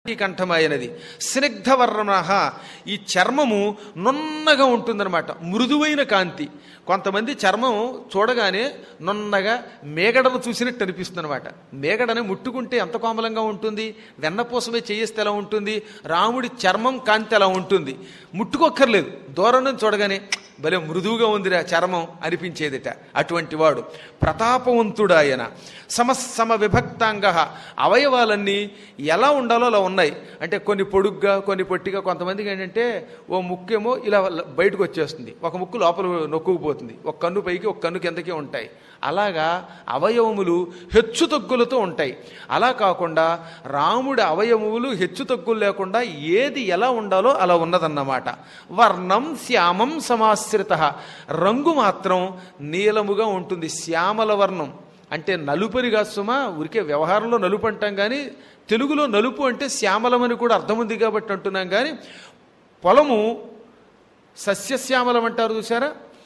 ఈ కంఠమైనది స్నిగ్ధవర్ణ ఈ చర్మము నున్నగా ఉంటుందన్నమాట మృదువైన కాంతి కొంతమంది చర్మం చూడగానే నున్నగా మేగడను చూసినట్టు అనిపిస్తుంది అనమాట మేగడని ముట్టుకుంటే ఎంత కోమలంగా ఉంటుంది వెన్నపూసమే చేయిస్తే ఎలా ఉంటుంది రాముడి చర్మం కాంతి ఎలా ఉంటుంది ముట్టుకోక్కర్లేదు దూరం నుంచి చూడగానే భలే మృదువుగా ఉందిరా చర్మం అనిపించేదిట అటువంటి వాడు ప్రతాపవంతుడు ఆయన సమసమ విభక్తాంగ అవయవాలన్నీ ఎలా ఉండాలో అలా ఉన్నాయి అంటే కొన్ని పొడుగ్గా కొన్ని పొట్టిగా కొంతమందికి ఏంటంటే ఓ ముక్కేమో ఇలా బయటకు వచ్చేస్తుంది ఒక ముక్కు లోపల నొక్కుకుపోతుంది ఒక కన్ను పైకి ఒక కన్ను కిందకి ఉంటాయి అలాగా అవయవములు హెచ్చు తగ్గులతో ఉంటాయి అలా కాకుండా రాముడి అవయవములు హెచ్చు తగ్గులు లేకుండా ఏది ఎలా ఉండాలో అలా ఉన్నదన్నమాట వర్ణం శ్యామం సమాశ్రిత రంగు మాత్రం నీలముగా ఉంటుంది శ్యామల వర్ణం అంటే నలుపరిగా సుమా ఊరికే వ్యవహారంలో నలుపు అంటాం కానీ తెలుగులో నలుపు అంటే శ్యామలమని కూడా అర్థం ఉంది కాబట్టి అంటున్నాం కానీ పొలము సస్యశ్యామలం అంటారు చూసారా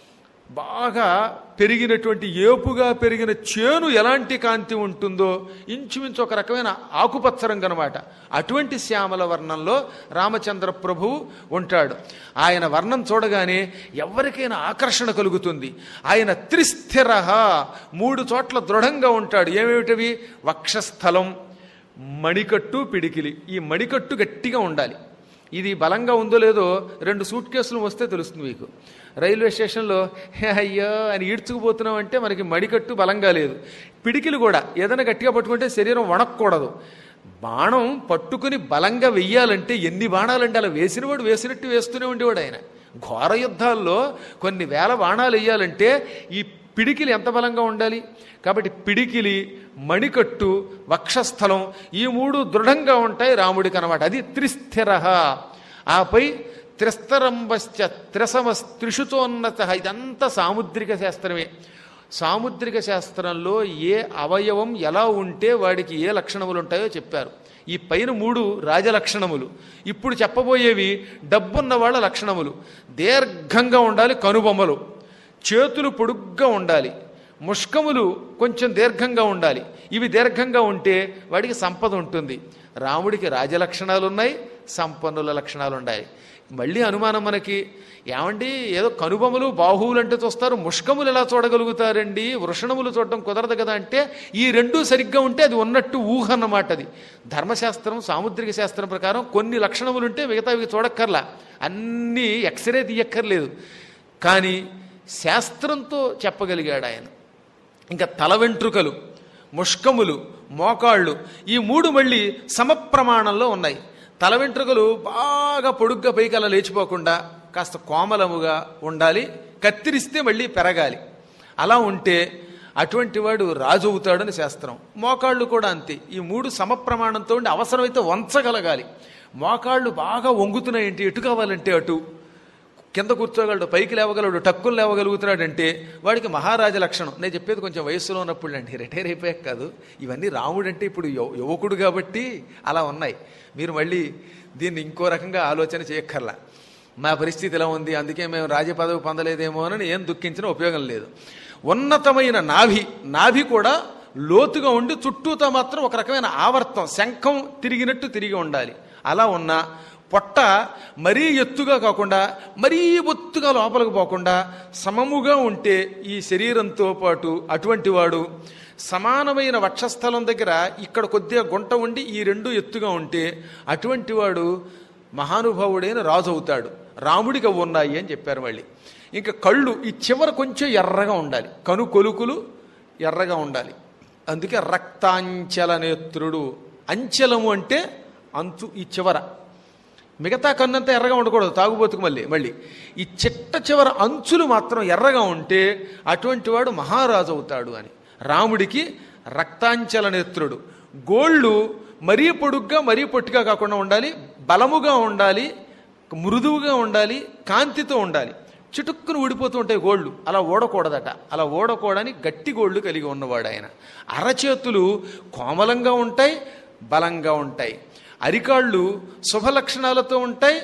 బాగా పెరిగినటువంటి ఏపుగా పెరిగిన చేను ఎలాంటి కాంతి ఉంటుందో ఇంచుమించు ఒక రకమైన ఆకుపచ్చ రంగు అనమాట అటువంటి శ్యామల వర్ణంలో రామచంద్ర ప్రభువు ఉంటాడు ఆయన వర్ణం చూడగానే ఎవరికైనా ఆకర్షణ కలుగుతుంది ఆయన త్రిస్థిర మూడు చోట్ల దృఢంగా ఉంటాడు ఏమేమిటవి వక్షస్థలం మణికట్టు పిడికిలి ఈ మణికట్టు గట్టిగా ఉండాలి ఇది బలంగా ఉందో లేదో రెండు సూట్ కేసులు వస్తే తెలుస్తుంది మీకు రైల్వే స్టేషన్లో "హే, అయ్యో అని ఈడ్చుకుపోతున్నాం అంటే మనకి మడికట్టు బలంగా లేదు పిడికిలు కూడా ఏదైనా గట్టిగా పట్టుకుంటే శరీరం వణక్కూడదు బాణం పట్టుకుని బలంగా వెయ్యాలంటే ఎన్ని బాణాలంటే అలా వేసినవాడు వేసినట్టు వేస్తూనే ఉండేవాడు ఆయన ఘోర యుద్ధాల్లో కొన్ని వేల బాణాలు వేయాలంటే ఈ పిడికిలి ఎంత బలంగా ఉండాలి కాబట్టి పిడికిలి మణికట్టు వక్షస్థలం ఈ మూడు దృఢంగా ఉంటాయి రాముడికి అనమాట అది త్రిస్థిర ఆపై త్రిస్తరంబశ్చ త్రిసమస్ త్రిషుతోన్నత ఇదంతా సాముద్రిక శాస్త్రమే సాముద్రిక శాస్త్రంలో ఏ అవయవం ఎలా ఉంటే వాడికి ఏ లక్షణములు ఉంటాయో చెప్పారు ఈ పైన మూడు రాజలక్షణములు ఇప్పుడు చెప్పబోయేవి డబ్బున్న వాళ్ళ లక్షణములు దీర్ఘంగా ఉండాలి కనుబొమ్మలు చేతులు పొడుగ్గా ఉండాలి ముష్కములు కొంచెం దీర్ఘంగా ఉండాలి ఇవి దీర్ఘంగా ఉంటే వాడికి సంపద ఉంటుంది రాముడికి రాజలక్షణాలు ఉన్నాయి సంపన్నుల లక్షణాలు ఉన్నాయి మళ్ళీ అనుమానం మనకి ఏమండి ఏదో కనుబొమ్మలు బాహువులు అంటే చూస్తారు ముష్కములు ఎలా చూడగలుగుతారండి వృషణములు చూడడం కుదరదు కదా అంటే ఈ రెండు సరిగ్గా ఉంటే అది ఉన్నట్టు ఊహ అన్నమాట అది ధర్మశాస్త్రం సాముద్రిక శాస్త్రం ప్రకారం కొన్ని లక్షణములు ఉంటే మిగతావి చూడక్కర్లా అన్నీ ఎక్స్రే తీయక్కర్లేదు కానీ శాస్త్రంతో చెప్పగలిగాడు ఆయన ఇంకా తల వెంట్రుకలు ముష్కములు మోకాళ్ళు ఈ మూడు మళ్ళీ సమప్రమాణంలో ఉన్నాయి తల వెంట్రుకలు బాగా పొడుగ్గా పైకి అలా లేచిపోకుండా కాస్త కోమలముగా ఉండాలి కత్తిరిస్తే మళ్ళీ పెరగాలి అలా ఉంటే అటువంటి వాడు రాజు అవుతాడని శాస్త్రం మోకాళ్ళు కూడా అంతే ఈ మూడు సమప్రమాణంతో ఉండి అవసరమైతే వంచగలగాలి మోకాళ్ళు బాగా వంగుతున్నాయి ఏంటి ఎటు కావాలంటే అటు కింద కూర్చోగలడు పైకి లేవగలడు టక్కులు లేవగలుగుతున్నాడంటే వాడికి మహారాజ లక్షణం నేను చెప్పేది కొంచెం వయస్సులో ఉన్నప్పుడు అండి రిటైర్ అయిపోయాక కాదు ఇవన్నీ రాముడు అంటే ఇప్పుడు యు- యువకుడు కాబట్టి అలా ఉన్నాయి మీరు మళ్ళీ దీన్ని ఇంకో రకంగా ఆలోచన చేయక్కర్లా మా పరిస్థితి ఇలా ఉంది అందుకే మేము రాజ పదవి పొందలేదేమో అని ఏం దుఃఖించినా ఉపయోగం లేదు ఉన్నతమైన నాభి నాభి కూడా లోతుగా ఉండి చుట్టూతో మాత్రం ఒక రకమైన ఆవర్తం శంఖం తిరిగినట్టు తిరిగి ఉండాలి అలా ఉన్న పొట్ట మరీ ఎత్తుగా కాకుండా మరీ బొత్తుగా లోపలికి పోకుండా సమముగా ఉంటే ఈ శరీరంతో పాటు అటువంటి వాడు సమానమైన వక్షస్థలం దగ్గర ఇక్కడ కొద్దిగా గుంట ఉండి ఈ రెండు ఎత్తుగా ఉంటే అటువంటి వాడు మహానుభావుడైన రాజు అవుతాడు రాముడికి అవి ఉన్నాయి అని చెప్పారు మళ్ళీ ఇంకా కళ్ళు ఈ చివర కొంచెం ఎర్రగా ఉండాలి కను కొలుకులు ఎర్రగా ఉండాలి అందుకే రక్తాంచల నేత్రుడు అంచలము అంటే అంచు ఈ చివర మిగతా కన్నంతా ఎర్రగా ఉండకూడదు తాగుబోతుకు మళ్ళీ మళ్ళీ ఈ చిట్ట చివర అంచులు మాత్రం ఎర్రగా ఉంటే అటువంటి వాడు మహారాజు అవుతాడు అని రాముడికి రక్తాంచల నేత్రుడు గోళ్ళు మరీ పొడుగ్గా మరీ పొట్టిగా కాకుండా ఉండాలి బలముగా ఉండాలి మృదువుగా ఉండాలి కాంతితో ఉండాలి చిటుక్కును ఊడిపోతూ ఉంటాయి గోళ్ళు అలా ఓడకూడదట అలా ఓడకూడని గట్టి గోళ్ళు కలిగి ఉన్నవాడు ఆయన అరచేతులు కోమలంగా ఉంటాయి బలంగా ఉంటాయి అరికాళ్ళు శుభలక్షణాలతో ఉంటాయి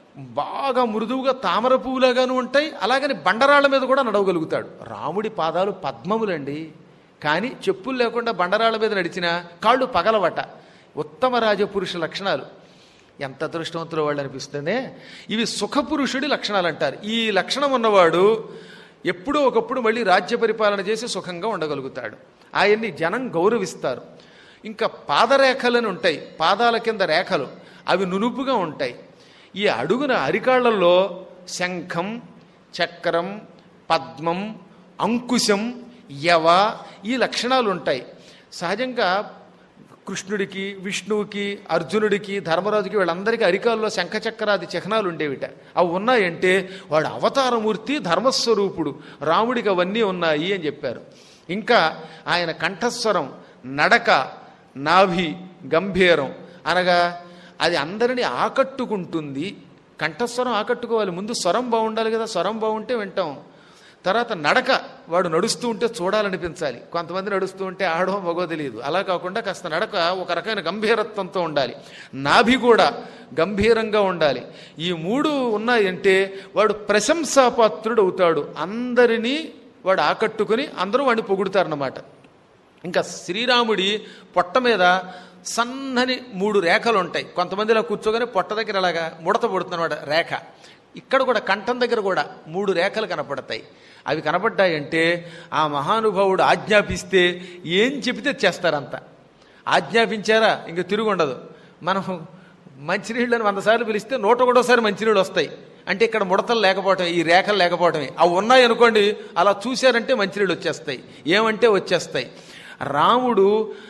బాగా మృదువుగా తామర పువ్వులాగాను ఉంటాయి అలాగని బండరాళ్ళ మీద కూడా నడవగలుగుతాడు రాముడి పాదాలు పద్మములండి కానీ చెప్పులు లేకుండా బండరాళ్ళ మీద నడిచిన కాళ్ళు పగలవట ఉత్తమ రాజపురుష లక్షణాలు ఎంత అదృష్టవంతులు వాళ్ళు అనిపిస్తుంది ఇవి సుఖపురుషుడి లక్షణాలు అంటారు ఈ లక్షణం ఉన్నవాడు ఎప్పుడో ఒకప్పుడు మళ్ళీ రాజ్య పరిపాలన చేసి సుఖంగా ఉండగలుగుతాడు ఆయన్ని జనం గౌరవిస్తారు ఇంకా పాదరేఖలని ఉంటాయి పాదాల కింద రేఖలు అవి నునుపుగా ఉంటాయి ఈ అడుగున అరికాళ్లలో శంఖం చక్రం పద్మం అంకుశం యవ ఈ లక్షణాలు ఉంటాయి సహజంగా కృష్ణుడికి విష్ణువుకి అర్జునుడికి ధర్మరాజుకి వీళ్ళందరికీ అరికాల్లో శంఖచక్రాది చిహ్నాలు ఉండేవిట అవి ఉన్నాయంటే వాడు అవతారమూర్తి ధర్మస్వరూపుడు రాముడికి అవన్నీ ఉన్నాయి అని చెప్పారు ఇంకా ఆయన కంఠస్వరం నడక నాభి గంభీరం అనగా అది అందరినీ ఆకట్టుకుంటుంది కంఠస్వరం ఆకట్టుకోవాలి ముందు స్వరం బాగుండాలి కదా స్వరం బాగుంటే వింటాం తర్వాత నడక వాడు నడుస్తూ ఉంటే చూడాలనిపించాలి కొంతమంది నడుస్తూ ఉంటే ఆడో మగో తెలియదు అలా కాకుండా కాస్త నడక ఒక రకమైన గంభీరత్వంతో ఉండాలి నాభి కూడా గంభీరంగా ఉండాలి ఈ మూడు ఉన్నాయంటే వాడు ప్రశంసాపాత్రుడు అవుతాడు అందరినీ వాడు ఆకట్టుకుని అందరూ వాడిని పొగుడుతారన్నమాట ఇంకా శ్రీరాముడి పొట్ట మీద సన్నని మూడు రేఖలు ఉంటాయి కొంతమంది ఇలా కూర్చోగానే పొట్ట దగ్గర అలాగా ముడత పడుతున్నమాట రేఖ ఇక్కడ కూడా కంఠం దగ్గర కూడా మూడు రేఖలు కనపడతాయి అవి కనపడ్డాయంటే ఆ మహానుభావుడు ఆజ్ఞాపిస్తే ఏం చెబితే చేస్తారంత ఆజ్ఞాపించారా ఇంక తిరుగుండదు మనం మంచినీళ్ళని వంద సార్లు పిలిస్తే నూట ఒకటోసారి మంచినీళ్ళు వస్తాయి అంటే ఇక్కడ ముడతలు లేకపోవటం ఈ రేఖలు లేకపోవటమే అవి ఉన్నాయి అనుకోండి అలా చూశారంటే మంచినీళ్ళు వచ్చేస్తాయి ఏమంటే వచ్చేస్తాయి రాముడు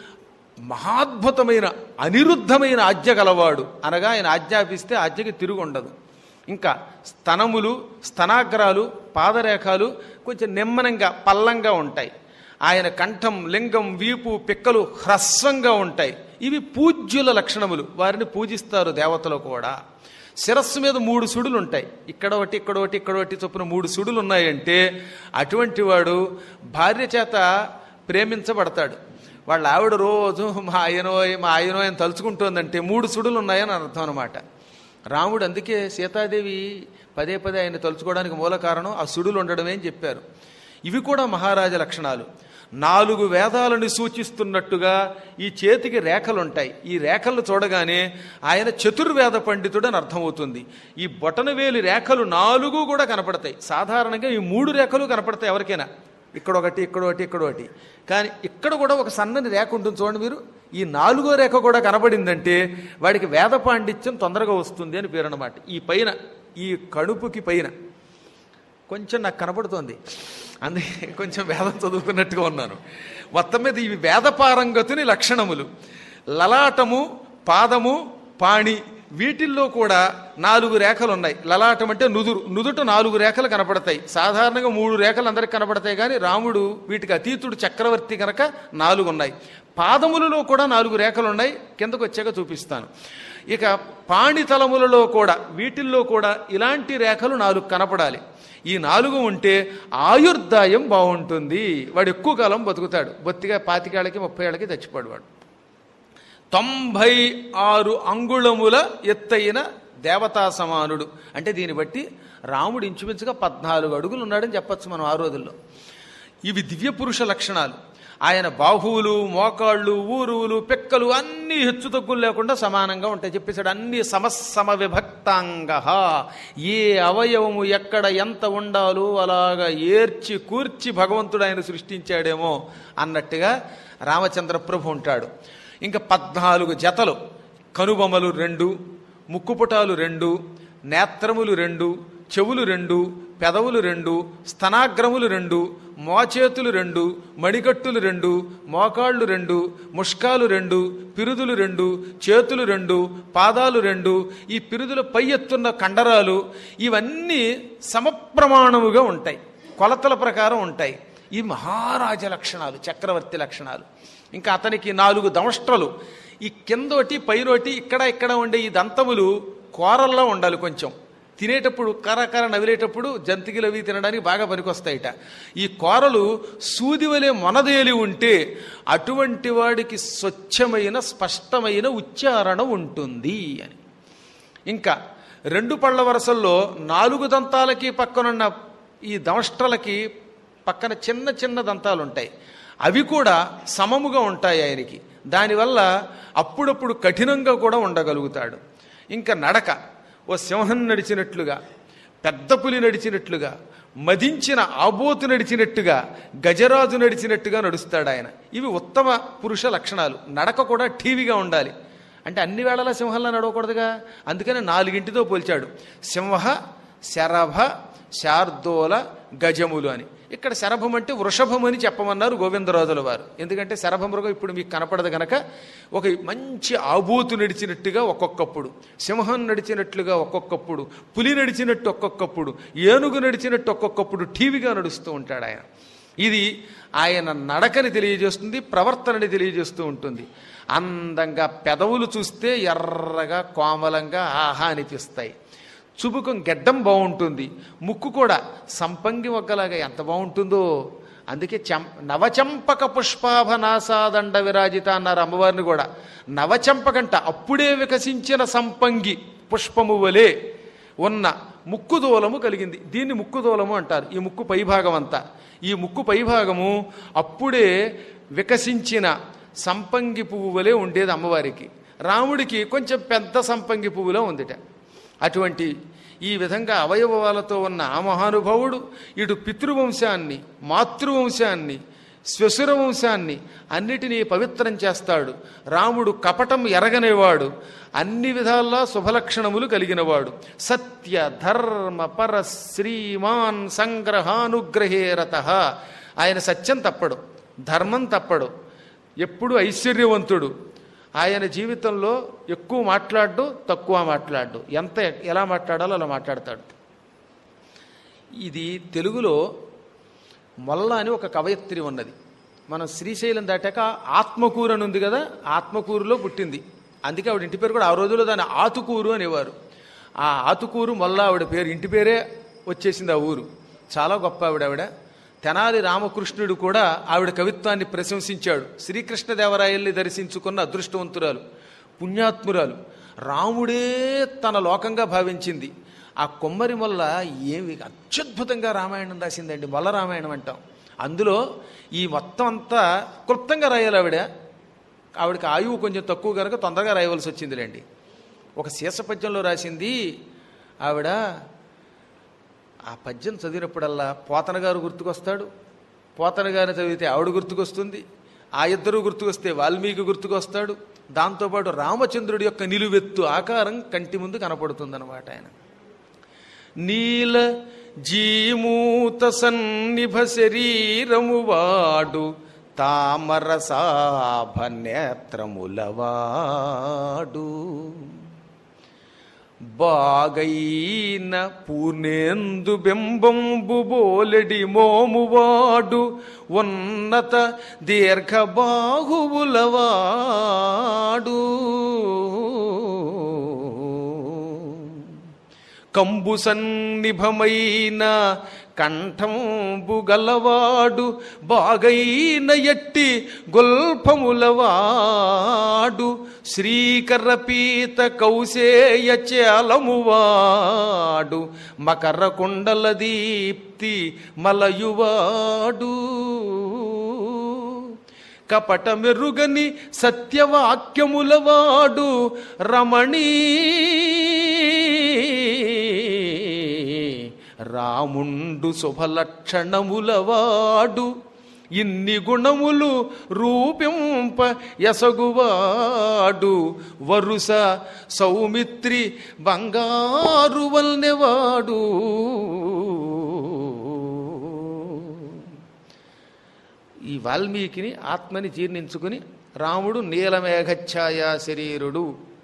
మహాద్భుతమైన అనిరుద్ధమైన ఆజ్ఞ గలవాడు అనగా ఆయన ఆజ్ఞాపిస్తే ఆజ్ఞకి తిరుగు ఉండదు ఇంకా స్తనములు స్తనాగ్రాలు పాదరేఖలు కొంచెం నెమ్మనంగా పల్లంగా ఉంటాయి ఆయన కంఠం లింగం వీపు పిక్కలు హ్రస్వంగా ఉంటాయి ఇవి పూజ్యుల లక్షణములు వారిని పూజిస్తారు దేవతలు కూడా శిరస్సు మీద మూడు సుడులు ఉంటాయి ఇక్కడ ఒకటి ఇక్కడ ఒకటి ఇక్కడ ఒకటి చొప్పున మూడు సుడులు ఉన్నాయంటే అటువంటి వాడు భార్య చేత ప్రేమించబడతాడు వాళ్ళ ఆవిడ రోజు మా ఆయనో మా ఆయనో అని తలుచుకుంటోందంటే మూడు సుడులు ఉన్నాయని అర్థం అనమాట రాముడు అందుకే సీతాదేవి పదే పదే ఆయన తలుచుకోవడానికి మూల కారణం ఆ సుడులు ఉండడమే అని చెప్పారు ఇవి కూడా మహారాజ లక్షణాలు నాలుగు వేదాలను సూచిస్తున్నట్టుగా ఈ చేతికి రేఖలు ఉంటాయి ఈ రేఖలను చూడగానే ఆయన చతుర్వేద పండితుడు అని అర్థమవుతుంది ఈ బొటనవేలి రేఖలు నాలుగు కూడా కనపడతాయి సాధారణంగా ఈ మూడు రేఖలు కనపడతాయి ఎవరికైనా ఇక్కడ ఒకటి ఇక్కడ ఒకటి ఇక్కడ ఒకటి కానీ ఇక్కడ కూడా ఒక సన్నని రేఖ ఉంటుంది చూడండి మీరు ఈ నాలుగో రేఖ కూడా కనబడిందంటే వాడికి వేద పాండిత్యం తొందరగా వస్తుంది అని పేరు అన్నమాట ఈ పైన ఈ కడుపుకి పైన కొంచెం నాకు కనబడుతోంది అందుకే కొంచెం వేదం చదువుకున్నట్టుగా ఉన్నాను మొత్తం మీద ఇవి వేదపారంగతుని లక్షణములు లలాటము పాదము పాణి వీటిల్లో కూడా నాలుగు రేఖలు ఉన్నాయి లలాటం అంటే నుదురు నుదుట నాలుగు రేఖలు కనపడతాయి సాధారణంగా మూడు రేఖలు అందరికి కనపడతాయి కానీ రాముడు వీటికి అతీతుడు చక్రవర్తి కనుక నాలుగు ఉన్నాయి పాదములలో కూడా నాలుగు రేఖలు ఉన్నాయి కిందకు వచ్చాక చూపిస్తాను ఇక పాణితలములలో కూడా వీటిల్లో కూడా ఇలాంటి రేఖలు నాలుగు కనపడాలి ఈ నాలుగు ఉంటే ఆయుర్దాయం బాగుంటుంది వాడు ఎక్కువ కాలం బతుకుతాడు బొత్తిగా పాతికేళ్ళకి ముప్పై ఏళ్ళకి చచ్చిపోడు వాడు తొంభై ఆరు అంగుళముల ఎత్తైన దేవతా సమానుడు అంటే దీన్ని బట్టి రాముడు ఇంచుమించుగా పద్నాలుగు అడుగులు ఉన్నాడని చెప్పచ్చు మనం ఆ రోజుల్లో ఇవి దివ్య పురుష లక్షణాలు ఆయన బాహువులు మోకాళ్ళు ఊరువులు పెక్కలు అన్నీ హెచ్చు తగ్గులు లేకుండా సమానంగా ఉంటాయి చెప్పేశాడు అన్ని సమసమ విభక్తాంగ ఏ అవయవము ఎక్కడ ఎంత ఉండాలో అలాగా ఏర్చి కూర్చి భగవంతుడు ఆయన సృష్టించాడేమో అన్నట్టుగా రామచంద్ర ప్రభు ఉంటాడు ఇంకా పద్నాలుగు జతలు కనుబొమలు రెండు ముక్కుపుటాలు రెండు నేత్రములు రెండు చెవులు రెండు పెదవులు రెండు స్తనాగ్రములు రెండు మోచేతులు రెండు మణికట్టులు రెండు మోకాళ్ళు రెండు ముష్కాలు రెండు పిరుదులు రెండు చేతులు రెండు పాదాలు రెండు ఈ పిరుదుల పై ఎత్తున్న కండరాలు ఇవన్నీ సమప్రమాణముగా ఉంటాయి కొలతల ప్రకారం ఉంటాయి ఈ మహారాజ లక్షణాలు చక్రవర్తి లక్షణాలు ఇంకా అతనికి నాలుగు దంష్ట్రలు ఈ కిందోటి పైనోటి ఇక్కడ ఇక్కడ ఉండే ఈ దంతములు కూరల్లో ఉండాలి కొంచెం తినేటప్పుడు కరకర నవిలేటప్పుడు జంతికలు అవి తినడానికి బాగా పనికొస్తాయిట ఈ కూరలు సూదివలే మొనదేలి ఉంటే అటువంటి వాడికి స్వచ్ఛమైన స్పష్టమైన ఉచ్చారణ ఉంటుంది అని ఇంకా రెండు పళ్ళ వరసల్లో నాలుగు దంతాలకి పక్కనున్న ఈ దంష్ట్రలకి పక్కన చిన్న చిన్న దంతాలు ఉంటాయి అవి కూడా సమముగా ఉంటాయి ఆయనకి దానివల్ల అప్పుడప్పుడు కఠినంగా కూడా ఉండగలుగుతాడు ఇంకా నడక ఓ సింహం నడిచినట్లుగా పెద్ద పులి నడిచినట్లుగా మదించిన ఆబోతు నడిచినట్టుగా గజరాజు నడిచినట్టుగా నడుస్తాడు ఆయన ఇవి ఉత్తమ పురుష లక్షణాలు నడక కూడా ఠీవిగా ఉండాలి అంటే అన్ని వేళలా సింహంలా నడవకూడదుగా అందుకని నాలుగింటితో పోల్చాడు సింహ శరభ శార్దూల గజములు అని ఇక్కడ శరభం అంటే వృషభం అని చెప్పమన్నారు గోవిందరాజుల వారు ఎందుకంటే శరభ మృగం ఇప్పుడు మీకు కనపడదు గనక ఒక మంచి ఆబూతు నడిచినట్టుగా ఒక్కొక్కప్పుడు సింహం నడిచినట్లుగా ఒక్కొక్కప్పుడు పులి నడిచినట్టు ఒక్కొక్కప్పుడు ఏనుగు నడిచినట్టు ఒక్కొక్కప్పుడు టీవీగా నడుస్తూ ఉంటాడు ఆయన ఇది ఆయన నడకని తెలియజేస్తుంది ప్రవర్తనని తెలియజేస్తూ ఉంటుంది అందంగా పెదవులు చూస్తే ఎర్రగా కోమలంగా ఆహా అనిపిస్తాయి చుబుకం గెడ్డం బాగుంటుంది ముక్కు కూడా సంపంగి మొగ్గలాగా ఎంత బాగుంటుందో అందుకే చం నవచంపక పుష్పాభనాసాదండ విరాజిత అన్నారు అమ్మవారిని కూడా నవచంపకంట అప్పుడే వికసించిన సంపంగి పుష్పము వలె ఉన్న ముక్కుదూలము కలిగింది దీన్ని ముక్కుదూలము అంటారు ఈ ముక్కు పైభాగం అంతా ఈ ముక్కు పైభాగము అప్పుడే వికసించిన సంపంగి పువ్వు వలె ఉండేది అమ్మవారికి రాముడికి కొంచెం పెద్ద సంపంగి పువ్వులో ఉందిట అటువంటి ఈ విధంగా అవయవాలతో ఉన్న ఆ మహానుభావుడు ఇటు పితృవంశాన్ని మాతృవంశాన్ని శ్వశుర వంశాన్ని అన్నిటినీ పవిత్రం చేస్తాడు రాముడు కపటం ఎరగనేవాడు అన్ని విధాలా శుభలక్షణములు కలిగినవాడు సత్య ధర్మ పర శ్రీమాన్ సంగ్రహానుగ్రహే రత ఆయన సత్యం తప్పడు ధర్మం తప్పడు ఎప్పుడు ఐశ్వర్యవంతుడు ఆయన జీవితంలో ఎక్కువ మాట్లాడు తక్కువ మాట్లాడు ఎంత ఎలా మాట్లాడాలో అలా మాట్లాడతాడు ఇది తెలుగులో మొల్ల అని ఒక కవయత్రి ఉన్నది మనం శ్రీశైలం దాటాక ఆత్మకూరు అని ఉంది కదా ఆత్మకూరులో పుట్టింది అందుకే ఆవిడ ఇంటి పేరు కూడా ఆ రోజుల్లో దాన్ని ఆతుకూరు అనేవారు ఆ ఆతుకూరు మొల్ల ఆవిడ పేరు ఇంటి పేరే వచ్చేసింది ఆ ఊరు చాలా గొప్ప ఆవిడ ఆవిడ తెనాలి రామకృష్ణుడు కూడా ఆవిడ కవిత్వాన్ని ప్రశంసించాడు శ్రీకృష్ణదేవరాయల్ని దర్శించుకున్న అదృష్టవంతురాలు పుణ్యాత్మురాలు రాముడే తన లోకంగా భావించింది ఆ కొమ్మరి మొల్ల ఏమి అత్యద్భుతంగా రామాయణం రాసిందండి మొల్ల రామాయణం అంటాం అందులో ఈ మొత్తం అంతా క్లుప్తంగా రాయాలి ఆవిడ ఆవిడకి ఆయువు కొంచెం తక్కువ కనుక తొందరగా రాయవలసి వచ్చిందిలేండి ఒక శీర్ష పద్యంలో రాసింది ఆవిడ ఆ పద్యం చదివినప్పుడల్లా పోతన గారు గుర్తుకొస్తాడు పోతన గారిని చదివితే ఆవిడ గుర్తుకొస్తుంది ఆ ఇద్దరు గుర్తుకొస్తే వాల్మీకి గుర్తుకొస్తాడు దాంతోపాటు రామచంద్రుడి యొక్క నిలువెత్తు ఆకారం కంటి ముందు కనపడుతుందన్నమాట ఆయన నీల జీమూత సన్నిభ శరీరము వాడు తామరసాభ నేత్రములవాడు బాగైన పూర్ణేందు బింబంబు బోలెడి మోమువాడు ఉన్నత దీర్ఘ బాహువులవాడు కంబు సన్నిభమైన కంఠంబు గలవాడు బాగైన ఎట్టి గొల్పములవాడు శ్రీకర పీత కౌసేయ చేలమువాడు మకర కుండల దీప్తి మలయువాడు కపట మెరుగని సత్యవాక్యములవాడు రమణీ రాముండు శుభలక్షణములవాడు ఇన్ని గుణములు రూపింప యసగువాడు వరుస సౌమిత్రి బంగారు వల్నెవాడు ఈ వాల్మీకిని ఆత్మని జీర్ణించుకుని రాముడు నీలమేఘఛాయ శరీరుడు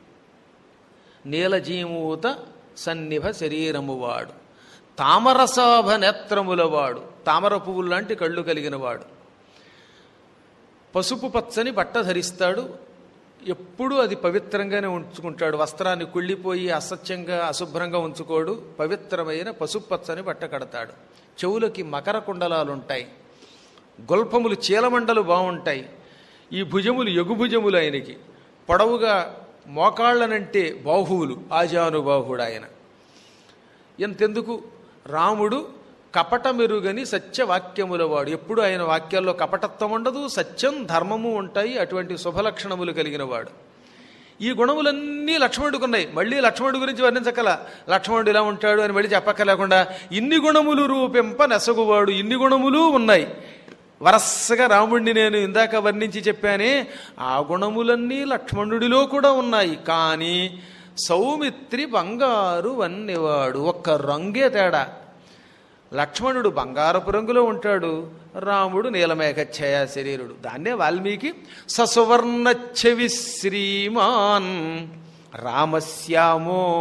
నీలజీమూత సన్నిభ శరీరమువాడు తామరసాభ నేత్రములవాడు తామర పువ్వులు లాంటి కళ్ళు కలిగినవాడు పసుపు పచ్చని బట్ట ధరిస్తాడు ఎప్పుడూ అది పవిత్రంగానే ఉంచుకుంటాడు వస్త్రాన్ని కుళ్ళిపోయి అసత్యంగా అశుభ్రంగా ఉంచుకోడు పవిత్రమైన పసుపు పచ్చని బట్ట కడతాడు చెవులకి మకర కుండలాలు ఉంటాయి గొల్పములు చీలమండలు బాగుంటాయి ఈ భుజములు ఎగుభుజములు ఆయనకి పొడవుగా మోకాళ్ళనంటే బాహువులు ఆజానుబాహుడు ఆయన ఎంతెందుకు రాముడు కపట మెరుగని సత్యవాక్యముల వాడు ఎప్పుడు ఆయన వాక్యాల్లో కపటత్వం ఉండదు సత్యం ధర్మము ఉంటాయి అటువంటి శుభలక్షణములు కలిగిన వాడు ఈ గుణములన్నీ లక్ష్మణుడికి ఉన్నాయి మళ్ళీ లక్ష్మణుడి గురించి వర్ణించకల లక్ష్మణుడు ఇలా ఉంటాడు అని మళ్ళీ చెప్పక్కర్లేకుండా ఇన్ని గుణములు రూపింప నెసగువాడు ఇన్ని గుణములు ఉన్నాయి వరసగా రాముడిని నేను ఇందాక వర్ణించి చెప్పానే ఆ గుణములన్నీ లక్ష్మణుడిలో కూడా ఉన్నాయి కానీ సౌమిత్రి బంగారు వన్నెవాడు ఒక్క రంగే తేడా లక్ష్మణుడు బంగారపు రంగులో ఉంటాడు రాముడు నీలమేఘ ఛాయా శరీరుడు దాన్నే వాల్మీకి ససువర్ణ చెవి శ్రీమాన్ రామశ్యామో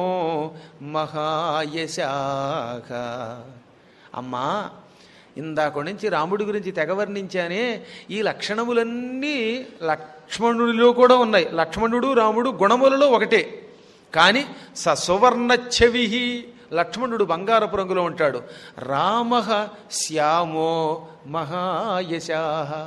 మహాయశాఖ అమ్మా ఇందాక నుంచి రాముడి గురించి తెగ వర్ణించానే ఈ లక్షణములన్నీ లక్ష్మణుడిలో కూడా ఉన్నాయి లక్ష్మణుడు రాముడు గుణములలో ఒకటే కానీ స సువర్ణ చెవిహి లక్ష్మణుడు బంగారపు రంగులో ఉంటాడు రామ శ్యామో మహాయశా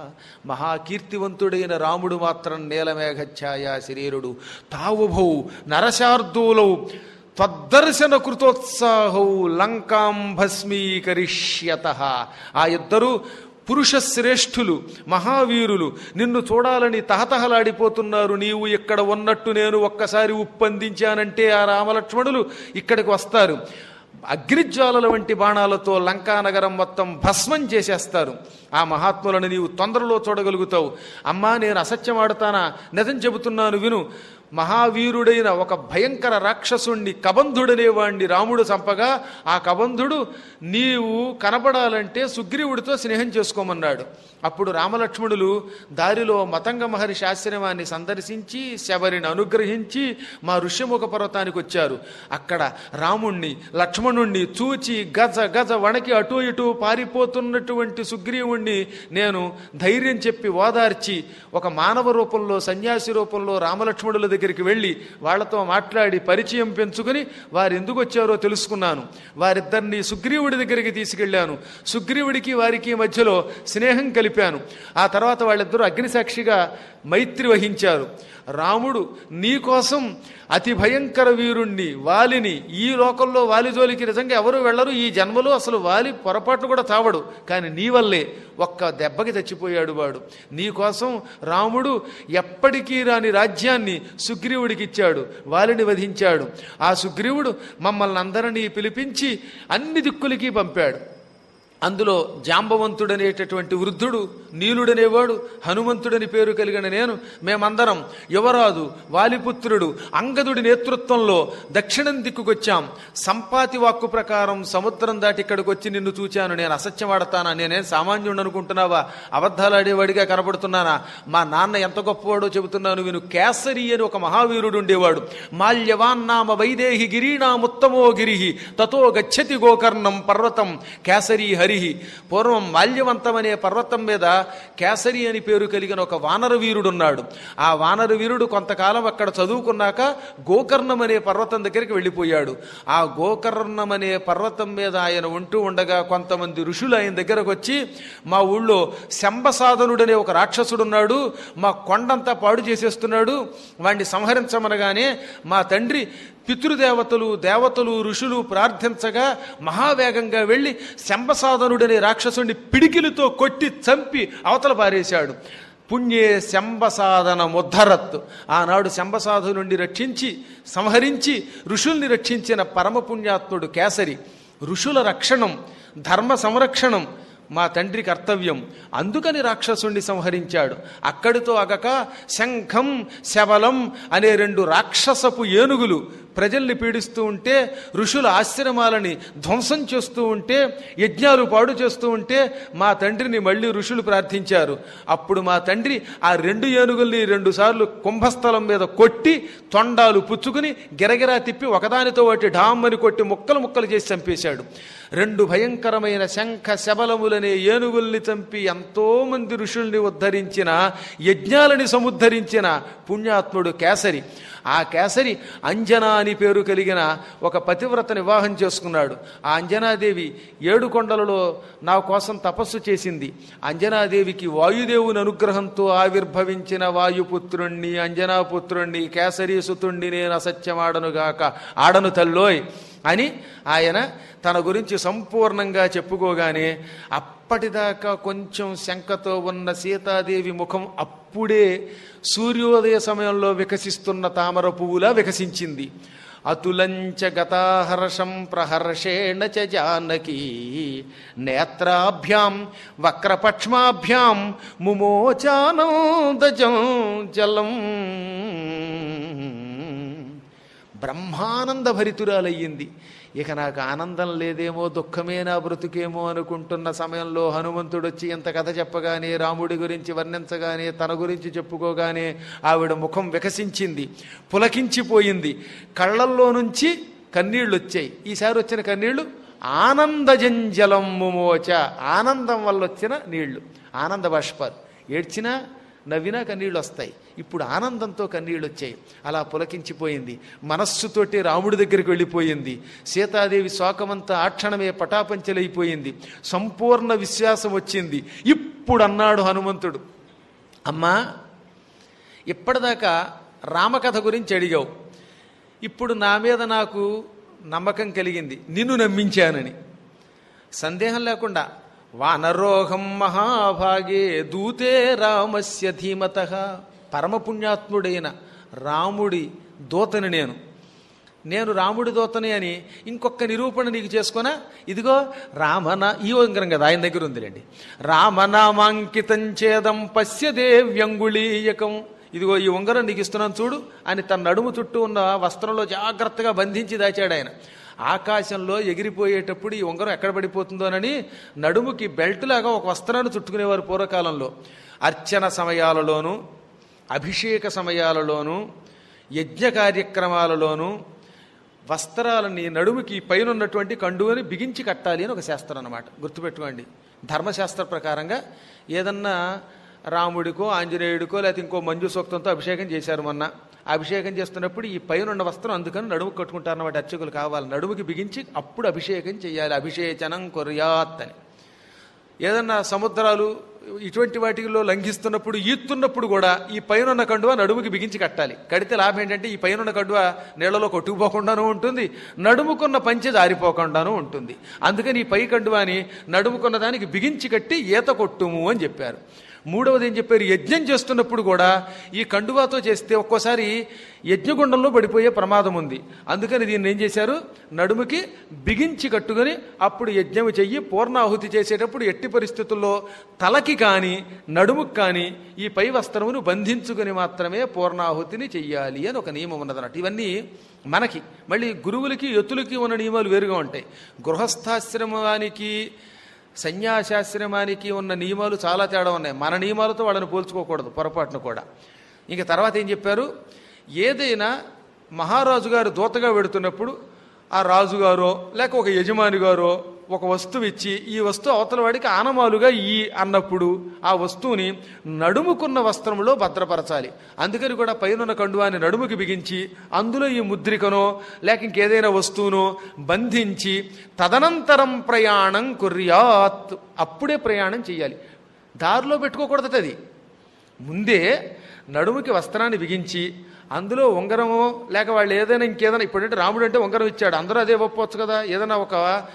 మహాకీర్తివంతుడైన రాముడు మాత్రం నీలమేఘఛాయా శరీరుడు తావుభౌ నరశార్దూలౌ త్వద్దర్శన కృతోత్సాహౌ లంకాం భస్మీకరిష్యత ఆ ఇద్దరు పురుష శ్రేష్ఠులు మహావీరులు నిన్ను చూడాలని తహతహలాడిపోతున్నారు నీవు ఇక్కడ ఉన్నట్టు నేను ఒక్కసారి ఉప్పందించానంటే ఆ రామలక్ష్మణులు ఇక్కడికి వస్తారు అగ్నిజ్వాలల వంటి బాణాలతో లంకానగరం మొత్తం భస్మం చేసేస్తారు ఆ మహాత్ములను నీవు తొందరలో చూడగలుగుతావు అమ్మా నేను అసత్యం ఆడుతానా నిజం చెబుతున్నాను విను మహావీరుడైన ఒక భయంకర రాక్షసుణ్ణి కబంధుడనేవాణ్ణి రాముడు చంపగా ఆ కబంధుడు నీవు కనపడాలంటే సుగ్రీవుడితో స్నేహం చేసుకోమన్నాడు అప్పుడు రామలక్ష్మణులు దారిలో మతంగ మహర్షి ఆశ్రమాన్ని సందర్శించి శబరిని అనుగ్రహించి మా ఋష్యముఖ పర్వతానికి వచ్చారు అక్కడ రాముణ్ణి లక్ష్మణుణ్ణి చూచి గజ గజ వణకి అటు ఇటు పారిపోతున్నటువంటి సుగ్రీవుణ్ణి నేను ధైర్యం చెప్పి ఓదార్చి ఒక మానవ రూపంలో సన్యాసి రూపంలో రామలక్ష్మణుల దగ్గరికి వెళ్ళి వాళ్ళతో మాట్లాడి పరిచయం పెంచుకుని వారు ఎందుకు వచ్చారో తెలుసుకున్నాను వారిద్దరిని సుగ్రీవుడి దగ్గరికి తీసుకెళ్ళాను సుగ్రీవుడికి వారికి మధ్యలో స్నేహం కలిపాను ఆ తర్వాత వాళ్ళిద్దరూ అగ్నిసాక్షిగా మైత్రి వహించారు రాముడు నీకోసం అతి భయంకర వీరుణ్ణి వాలిని ఈ లోకంలో వాలి జోలికి నిజంగా ఎవరు వెళ్ళరు ఈ జన్మలో అసలు వాలి పొరపాటు కూడా తావడు కానీ నీ వల్లే ఒక్క దెబ్బకి చచ్చిపోయాడు వాడు నీకోసం రాముడు ఎప్పటికీ రాని రాజ్యాన్ని సుగ్రీవుడికి ఇచ్చాడు వాలిని వధించాడు ఆ సుగ్రీవుడు మమ్మల్ని అందరినీ పిలిపించి అన్ని దిక్కులకి పంపాడు అందులో జాంబవంతుడనేటటువంటి వృద్ధుడు నీలుడనేవాడు హనుమంతుడని పేరు కలిగిన నేను మేమందరం యువరాజు వాలిపుత్రుడు అంగదుడి నేతృత్వంలో దక్షిణం దిక్కుకొచ్చాం సంపాతి వాక్కు ప్రకారం సముద్రం దాటి ఇక్కడికి వచ్చి నిన్ను చూచాను నేను అసత్యం ఆడతానా నేనేం సామాన్యుడు అనుకుంటున్నావా అబద్ధాలాడేవాడిగా కనబడుతున్నానా మా నాన్న ఎంత గొప్పవాడో చెబుతున్నాను విను కేసరి అని ఒక మహావీరుడు ఉండేవాడు మాల్యవాన్నామ వైదేహి గిరీణాముత్తమో గిరిహి తతో గచ్చతి గోకర్ణం పర్వతం కేసరి హరిహి పూర్వం మాల్యవంతం అనే పర్వతం మీద కేసరి అని పేరు కలిగిన ఒక వానర వీరుడున్నాడు ఆ వానర వీరుడు కొంతకాలం అక్కడ చదువుకున్నాక గోకర్ణం అనే పర్వతం దగ్గరికి వెళ్ళిపోయాడు ఆ గోకర్ణం అనే పర్వతం మీద ఆయన ఉంటూ ఉండగా కొంతమంది ఋషులు ఆయన దగ్గరకు వచ్చి మా ఊళ్ళో శంబసాధనుడనే ఒక రాక్షసుడున్నాడు మా కొండంతా పాడు చేసేస్తున్నాడు వాణ్ణి సంహరించమనగానే మా తండ్రి పితృదేవతలు దేవతలు ఋషులు ప్రార్థించగా మహావేగంగా వెళ్ళి శంబసాధనుడనే రాక్షసుడిని పిడికిలితో కొట్టి చంపి అవతల పారేశాడు పుణ్యే శంబసాధన ముద్ధరత్ ఆనాడు శంబసాధు నుండి రక్షించి సంహరించి ఋషుల్ని రక్షించిన పరమపుణ్యాత్ముడు కేసరి ఋషుల రక్షణం ధర్మ సంరక్షణం మా తండ్రి కర్తవ్యం అందుకని రాక్షసుణ్ణి సంహరించాడు అక్కడితో అగక శంఖం శబలం అనే రెండు రాక్షసపు ఏనుగులు ప్రజల్ని పీడిస్తూ ఉంటే ఋషుల ఆశ్రమాలని ధ్వంసం చేస్తూ ఉంటే యజ్ఞాలు పాడు చేస్తూ ఉంటే మా తండ్రిని మళ్ళీ ఋషులు ప్రార్థించారు అప్పుడు మా తండ్రి ఆ రెండు ఏనుగుల్ని రెండు సార్లు కుంభస్థలం మీద కొట్టి తొండాలు పుచ్చుకుని గిరగిరా తిప్పి ఒకదానితో ఒకటి ఢామ్మని కొట్టి ముక్కలు ముక్కలు చేసి చంపేశాడు రెండు భయంకరమైన శంఖ శబలములనే ఏనుగుల్ని చంపి ఎంతో మంది ఋషుల్ని ఉద్ధరించిన యజ్ఞాలని సముద్ధరించిన పుణ్యాత్ముడు కేసరి ఆ కేసరి అంజనా అని పేరు కలిగిన ఒక పతివ్రతని వివాహం చేసుకున్నాడు ఆ అంజనాదేవి ఏడు కొండలలో నా కోసం తపస్సు చేసింది అంజనాదేవికి వాయుదేవుని అనుగ్రహంతో ఆవిర్భవించిన వాయుపుత్రుణ్ణి అంజనాపుత్రుణ్ణి కేసరి సుతుణ్ణి నేను అసత్యమాడనుగాక ఆడను తల్లోయ్ అని ఆయన తన గురించి సంపూర్ణంగా చెప్పుకోగానే అప్పటిదాకా కొంచెం శంకతో ఉన్న సీతాదేవి ముఖం అప్పుడే సూర్యోదయ సమయంలో వికసిస్తున్న తామర పువ్వులా వికసించింది అతులంచ గతాహర్షం ప్రహర్షేణ చ జానకి నేత్రాభ్యాం వక్రపక్ష్మాభ్యాం ముమోచానందజం జలం బ్రహ్మానంద భరితురాలయ్యింది ఇక నాకు ఆనందం లేదేమో దుఃఖమే నా బ్రతుకేమో అనుకుంటున్న సమయంలో హనుమంతుడు వచ్చి ఇంత కథ చెప్పగానే రాముడి గురించి వర్ణించగానే తన గురించి చెప్పుకోగానే ఆవిడ ముఖం వికసించింది పులకించిపోయింది కళ్ళల్లో నుంచి కన్నీళ్లు వచ్చాయి ఈసారి వచ్చిన కన్నీళ్లు ఆనందజంజలం ముమోచ ఆనందం వల్ల వచ్చిన నీళ్లు ఆనంద బాష్పాలు ఏడ్చినా నవ్వినా కన్నీళ్ళు వస్తాయి ఇప్పుడు ఆనందంతో కన్నీళ్ళు వచ్చాయి అలా పులకించిపోయింది మనస్సుతోటి రాముడి దగ్గరికి వెళ్ళిపోయింది సీతాదేవి శోకమంతా ఆ క్షణమే పటాపంచలైపోయింది సంపూర్ణ విశ్వాసం వచ్చింది ఇప్పుడు అన్నాడు హనుమంతుడు అమ్మా ఇప్పటిదాకా రామకథ గురించి అడిగావు ఇప్పుడు నా మీద నాకు నమ్మకం కలిగింది నిన్ను నమ్మించానని సందేహం లేకుండా వానరోహం మహాభాగే దూతే రామస్య ధీమత పరమపుణ్యాత్ముడైన రాముడి దూతని నేను నేను రాముడి దూతని అని ఇంకొక నిరూపణ నీకు చేసుకున్నా ఇదిగో రామన ఈ ఉంగరం కదా ఆయన దగ్గర ఉందిలేండి రామనామాంకితం చేదం పశ్య దేవ్యంగుళీయకం ఇదిగో ఈ ఉంగరం నీకు ఇస్తున్నాను చూడు అని తన నడుము చుట్టూ ఉన్న వస్త్రంలో జాగ్రత్తగా బంధించి దాచాడు ఆయన ఆకాశంలో ఎగిరిపోయేటప్పుడు ఈ ఉంగరం ఎక్కడ పడిపోతుందోనని నడుముకి బెల్ట్ లాగా ఒక వస్త్రాన్ని చుట్టుకునేవారు పూర్వకాలంలో అర్చన సమయాలలోనూ అభిషేక సమయాలలోనూ యజ్ఞ కార్యక్రమాలలోనూ వస్త్రాలని నడుముకి పైన ఉన్నటువంటి కండువని బిగించి కట్టాలి అని ఒక శాస్త్రం అన్నమాట గుర్తుపెట్టుకోండి ధర్మశాస్త్ర ప్రకారంగా ఏదన్నా రాముడికో ఆంజనేయుడికో లేకపోతే ఇంకో మంజు సూక్తంతో అభిషేకం చేశారు మొన్న ఆ అభిషేకం చేస్తున్నప్పుడు ఈ పైన ఉన్న వస్త్రం అందుకని నడుము కట్టుకుంటారన్నమాట అర్చకులు కావాలి నడుముకి బిగించి అప్పుడు అభిషేకం చేయాలి అభిషేచనం కొరియాత్ అని ఏదన్నా సముద్రాలు ఇటువంటి వాటిలో లంఘిస్తున్నప్పుడు ఈత్తున్నప్పుడు కూడా ఈ పైన కండువ నడుముకి బిగించి కట్టాలి కడితే లాభం ఏంటంటే ఈ పైన కండువ నీళ్లలో కొట్టుకుపోకుండానూ ఉంటుంది నడుముకున్న పంచె జారిపోకుండానూ ఉంటుంది అందుకని ఈ పై కండువాని నడుముకున్న దానికి బిగించి కట్టి ఈత కొట్టుము అని చెప్పారు మూడవది ఏం చెప్పారు యజ్ఞం చేస్తున్నప్పుడు కూడా ఈ కండువాతో చేస్తే ఒక్కోసారి యజ్ఞగుండంలో పడిపోయే ప్రమాదం ఉంది అందుకని దీన్ని ఏం చేశారు నడుముకి బిగించి కట్టుకొని అప్పుడు యజ్ఞం చెయ్యి పూర్ణాహుతి చేసేటప్పుడు ఎట్టి పరిస్థితుల్లో తలకి కానీ నడుముకి కానీ ఈ పై వస్త్రమును బంధించుకొని మాత్రమే పూర్ణాహుతిని చెయ్యాలి అని ఒక నియమం ఉన్నదన్నట్టు ఇవన్నీ మనకి మళ్ళీ గురువులకి ఎత్తులకి ఉన్న నియమాలు వేరుగా ఉంటాయి గృహస్థాశ్రమానికి సన్యాసాశ్రమానికి ఉన్న నియమాలు చాలా తేడా ఉన్నాయి మన నియమాలతో వాళ్ళని పోల్చుకోకూడదు పొరపాటును కూడా ఇంక తర్వాత ఏం చెప్పారు ఏదైనా మహారాజు గారు దూతగా వెడుతున్నప్పుడు ఆ రాజుగారో లేక ఒక యజమాని గారో ఒక వస్తువు ఇచ్చి ఈ వస్తువు అవతల వాడికి ఆనమాలుగా ఈ అన్నప్పుడు ఆ వస్తువుని నడుముకున్న వస్త్రంలో భద్రపరచాలి అందుకని కూడా పైన కండువాన్ని నడుముకి బిగించి అందులో ఈ ముద్రికనో లేక ఇంకేదైనా వస్తువునో బంధించి తదనంతరం ప్రయాణం కుర్యాత్ అప్పుడే ప్రయాణం చేయాలి దారిలో పెట్టుకోకూడదట అది ముందే నడుముకి వస్త్రాన్ని బిగించి అందులో ఉంగరమో లేక వాళ్ళు ఏదైనా ఇంకేదైనా ఇప్పుడంటే రాముడు అంటే ఉంగరం ఇచ్చాడు అందరూ అదే ఇవ్వకపోవచ్చు కదా ఏదైనా ఒక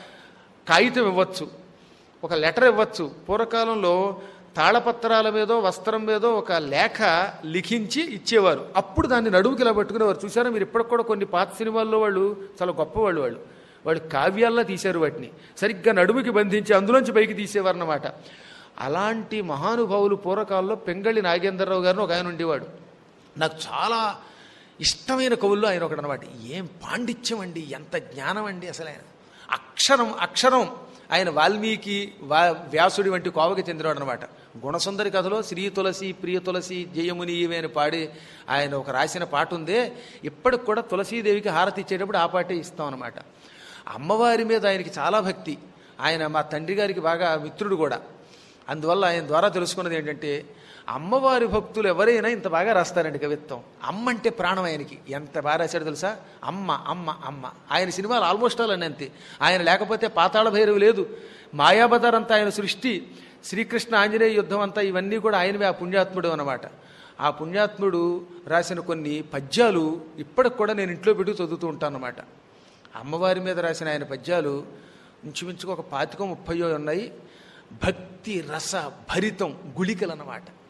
కాగితం ఇవ్వచ్చు ఒక లెటర్ ఇవ్వచ్చు పూర్వకాలంలో తాళపత్రాల మీదో వస్త్రం మీదో ఒక లేఖ లిఖించి ఇచ్చేవారు అప్పుడు దాన్ని నడుముకి ఇలా పట్టుకునేవారు చూసారా మీరు ఇప్పటికి కూడా కొన్ని పాత సినిమాల్లో వాళ్ళు చాలా గొప్పవాళ్ళు వాళ్ళు వాళ్ళు కావ్యాల్లో తీశారు వాటిని సరిగ్గా నడుముకి బంధించి అందులోంచి పైకి తీసేవారు అన్నమాట అలాంటి మహానుభావులు పూర్వకాలంలో పెంగళి నాగేంద్రరావు గారిని ఒక ఆయన ఉండేవాడు నాకు చాలా ఇష్టమైన కవుల్లో ఆయన ఒకడు అనమాట ఏం పాండిత్యం అండి ఎంత జ్ఞానం అండి అసలు ఆయన అక్షరం అక్షరం ఆయన వాల్మీకి వా వ్యాసుడి వంటి కోవకి చెందినవాడు అనమాట గుణసుందరి కథలో శ్రీ తులసి ప్రియ తులసి జయముని ఇవే అని పాడి ఆయన ఒక రాసిన పాట ఉందే ఇప్పటికి కూడా తులసీదేవికి హారతి ఇచ్చేటప్పుడు ఆ పాటే ఇస్తాం అనమాట అమ్మవారి మీద ఆయనకి చాలా భక్తి ఆయన మా తండ్రి గారికి బాగా మిత్రుడు కూడా అందువల్ల ఆయన ద్వారా తెలుసుకున్నది ఏంటంటే అమ్మవారి భక్తులు ఎవరైనా ఇంత బాగా రాస్తారండి కవిత్వం అమ్మ అంటే ప్రాణం ఆయనకి ఎంత బాగా రాశాడు తెలుసా అమ్మ అమ్మ అమ్మ ఆయన సినిమాలు ఆల్మోస్ట్ ఆల్ అని అంతే ఆయన లేకపోతే పాతాళ భైరవి లేదు మాయాబజార్ అంతా ఆయన సృష్టి శ్రీకృష్ణ ఆంజనేయ యుద్ధం అంతా ఇవన్నీ కూడా ఆయనవే ఆ పుణ్యాత్ముడు అన్నమాట ఆ పుణ్యాత్ముడు రాసిన కొన్ని పద్యాలు ఇప్పటికి కూడా నేను ఇంట్లో పెట్టి చదువుతూ ఉంటాను అన్నమాట అమ్మవారి మీద రాసిన ఆయన పద్యాలు ఇంచుమించుకు ఒక పాతికో ముప్పయో ఉన్నాయి భక్తి రస భరితం గుళికలు అన్నమాట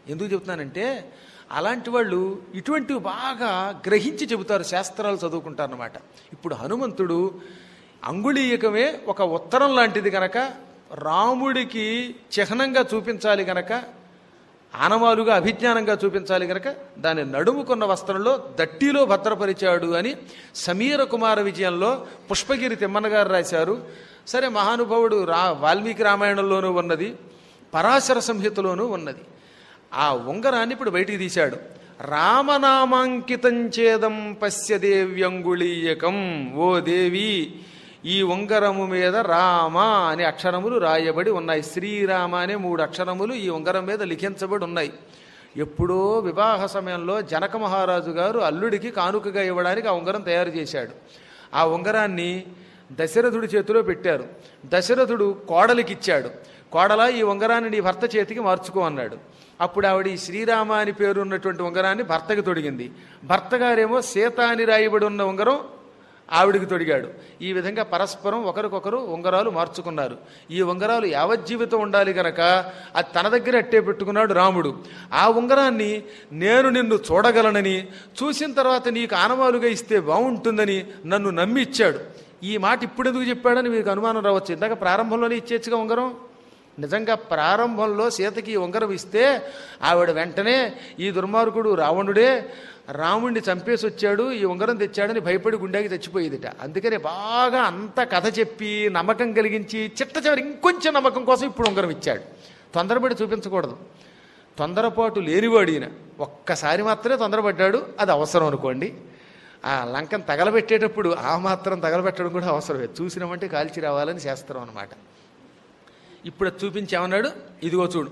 ఎందుకు చెప్తున్నానంటే అలాంటి వాళ్ళు ఇటువంటివి బాగా గ్రహించి చెబుతారు శాస్త్రాలు చదువుకుంటారన్నమాట ఇప్పుడు హనుమంతుడు అంగుళీయకమే ఒక ఉత్తరం లాంటిది గనక రాముడికి చిహ్నంగా చూపించాలి గనక ఆనవాలుగా అభిజ్ఞానంగా చూపించాలి గనక దాని నడుముకున్న వస్త్రంలో దట్టిలో భద్రపరిచాడు అని సమీర కుమార విజయంలో పుష్పగిరి తిమ్మన్న గారు రాశారు సరే మహానుభావుడు రా వాల్మీకి రామాయణంలోనూ ఉన్నది పరాశర సంహితలోనూ ఉన్నది ఆ ఉంగరాన్ని ఇప్పుడు బయటికి తీశాడు రామనామాంకితం చేదం పశ్య దేవ్యంగుళీయకం ఓ దేవి ఈ ఉంగరము మీద రామ అనే అక్షరములు రాయబడి ఉన్నాయి శ్రీరామ అనే మూడు అక్షరములు ఈ ఉంగరం మీద లిఖించబడి ఉన్నాయి ఎప్పుడో వివాహ సమయంలో జనక మహారాజు గారు అల్లుడికి కానుకగా ఇవ్వడానికి ఆ ఉంగరం తయారు చేశాడు ఆ ఉంగరాన్ని దశరథుడి చేతిలో పెట్టారు దశరథుడు కోడలికి ఇచ్చాడు కోడల ఈ ఉంగరాన్ని నీ భర్త చేతికి మార్చుకో అన్నాడు అప్పుడు ఆవిడ ఈ శ్రీరామ అని పేరు ఉన్నటువంటి ఉంగరాన్ని భర్తకి తొడిగింది భర్త గారేమో సీత అని రాయబడి ఉన్న ఉంగరం ఆవిడికి తొడిగాడు ఈ విధంగా పరస్పరం ఒకరికొకరు ఉంగరాలు మార్చుకున్నారు ఈ ఉంగరాలు యావజ్జీవితం ఉండాలి గనక అది తన దగ్గర అట్టే పెట్టుకున్నాడు రాముడు ఆ ఉంగరాన్ని నేను నిన్ను చూడగలనని చూసిన తర్వాత నీకు ఆనవాలుగా ఇస్తే బాగుంటుందని నన్ను నమ్మి ఇచ్చాడు ఈ మాట ఇప్పుడు ఎందుకు చెప్పాడని మీకు అనుమానం రావచ్చు ఇందాక ప్రారంభంలోనే ఇచ్చేచ్చుగా ఉంగరం నిజంగా ప్రారంభంలో సీతకి ఈ ఉంగరం ఇస్తే ఆవిడ వెంటనే ఈ దుర్మార్గుడు రావణుడే రాముణ్ణి చంపేసి వచ్చాడు ఈ ఉంగరం తెచ్చాడని భయపడి గుండెకి చచ్చిపోయేదిట అందుకనే బాగా అంత కథ చెప్పి నమ్మకం కలిగించి చిట్ట చివరి ఇంకొంచెం నమ్మకం కోసం ఇప్పుడు ఉంగరం ఇచ్చాడు తొందరపడి చూపించకూడదు తొందరపాటు లేనివాడు ఈయన ఒక్కసారి మాత్రమే తొందరపడ్డాడు అది అవసరం అనుకోండి ఆ లంకను తగలబెట్టేటప్పుడు ఆ మాత్రం తగలబెట్టడం కూడా అవసరమే చూసినామంటే కాల్చి రావాలని శాస్త్రం అనమాట ఇప్పుడు అది చూపించి ఏమన్నాడు ఇదిగో చూడు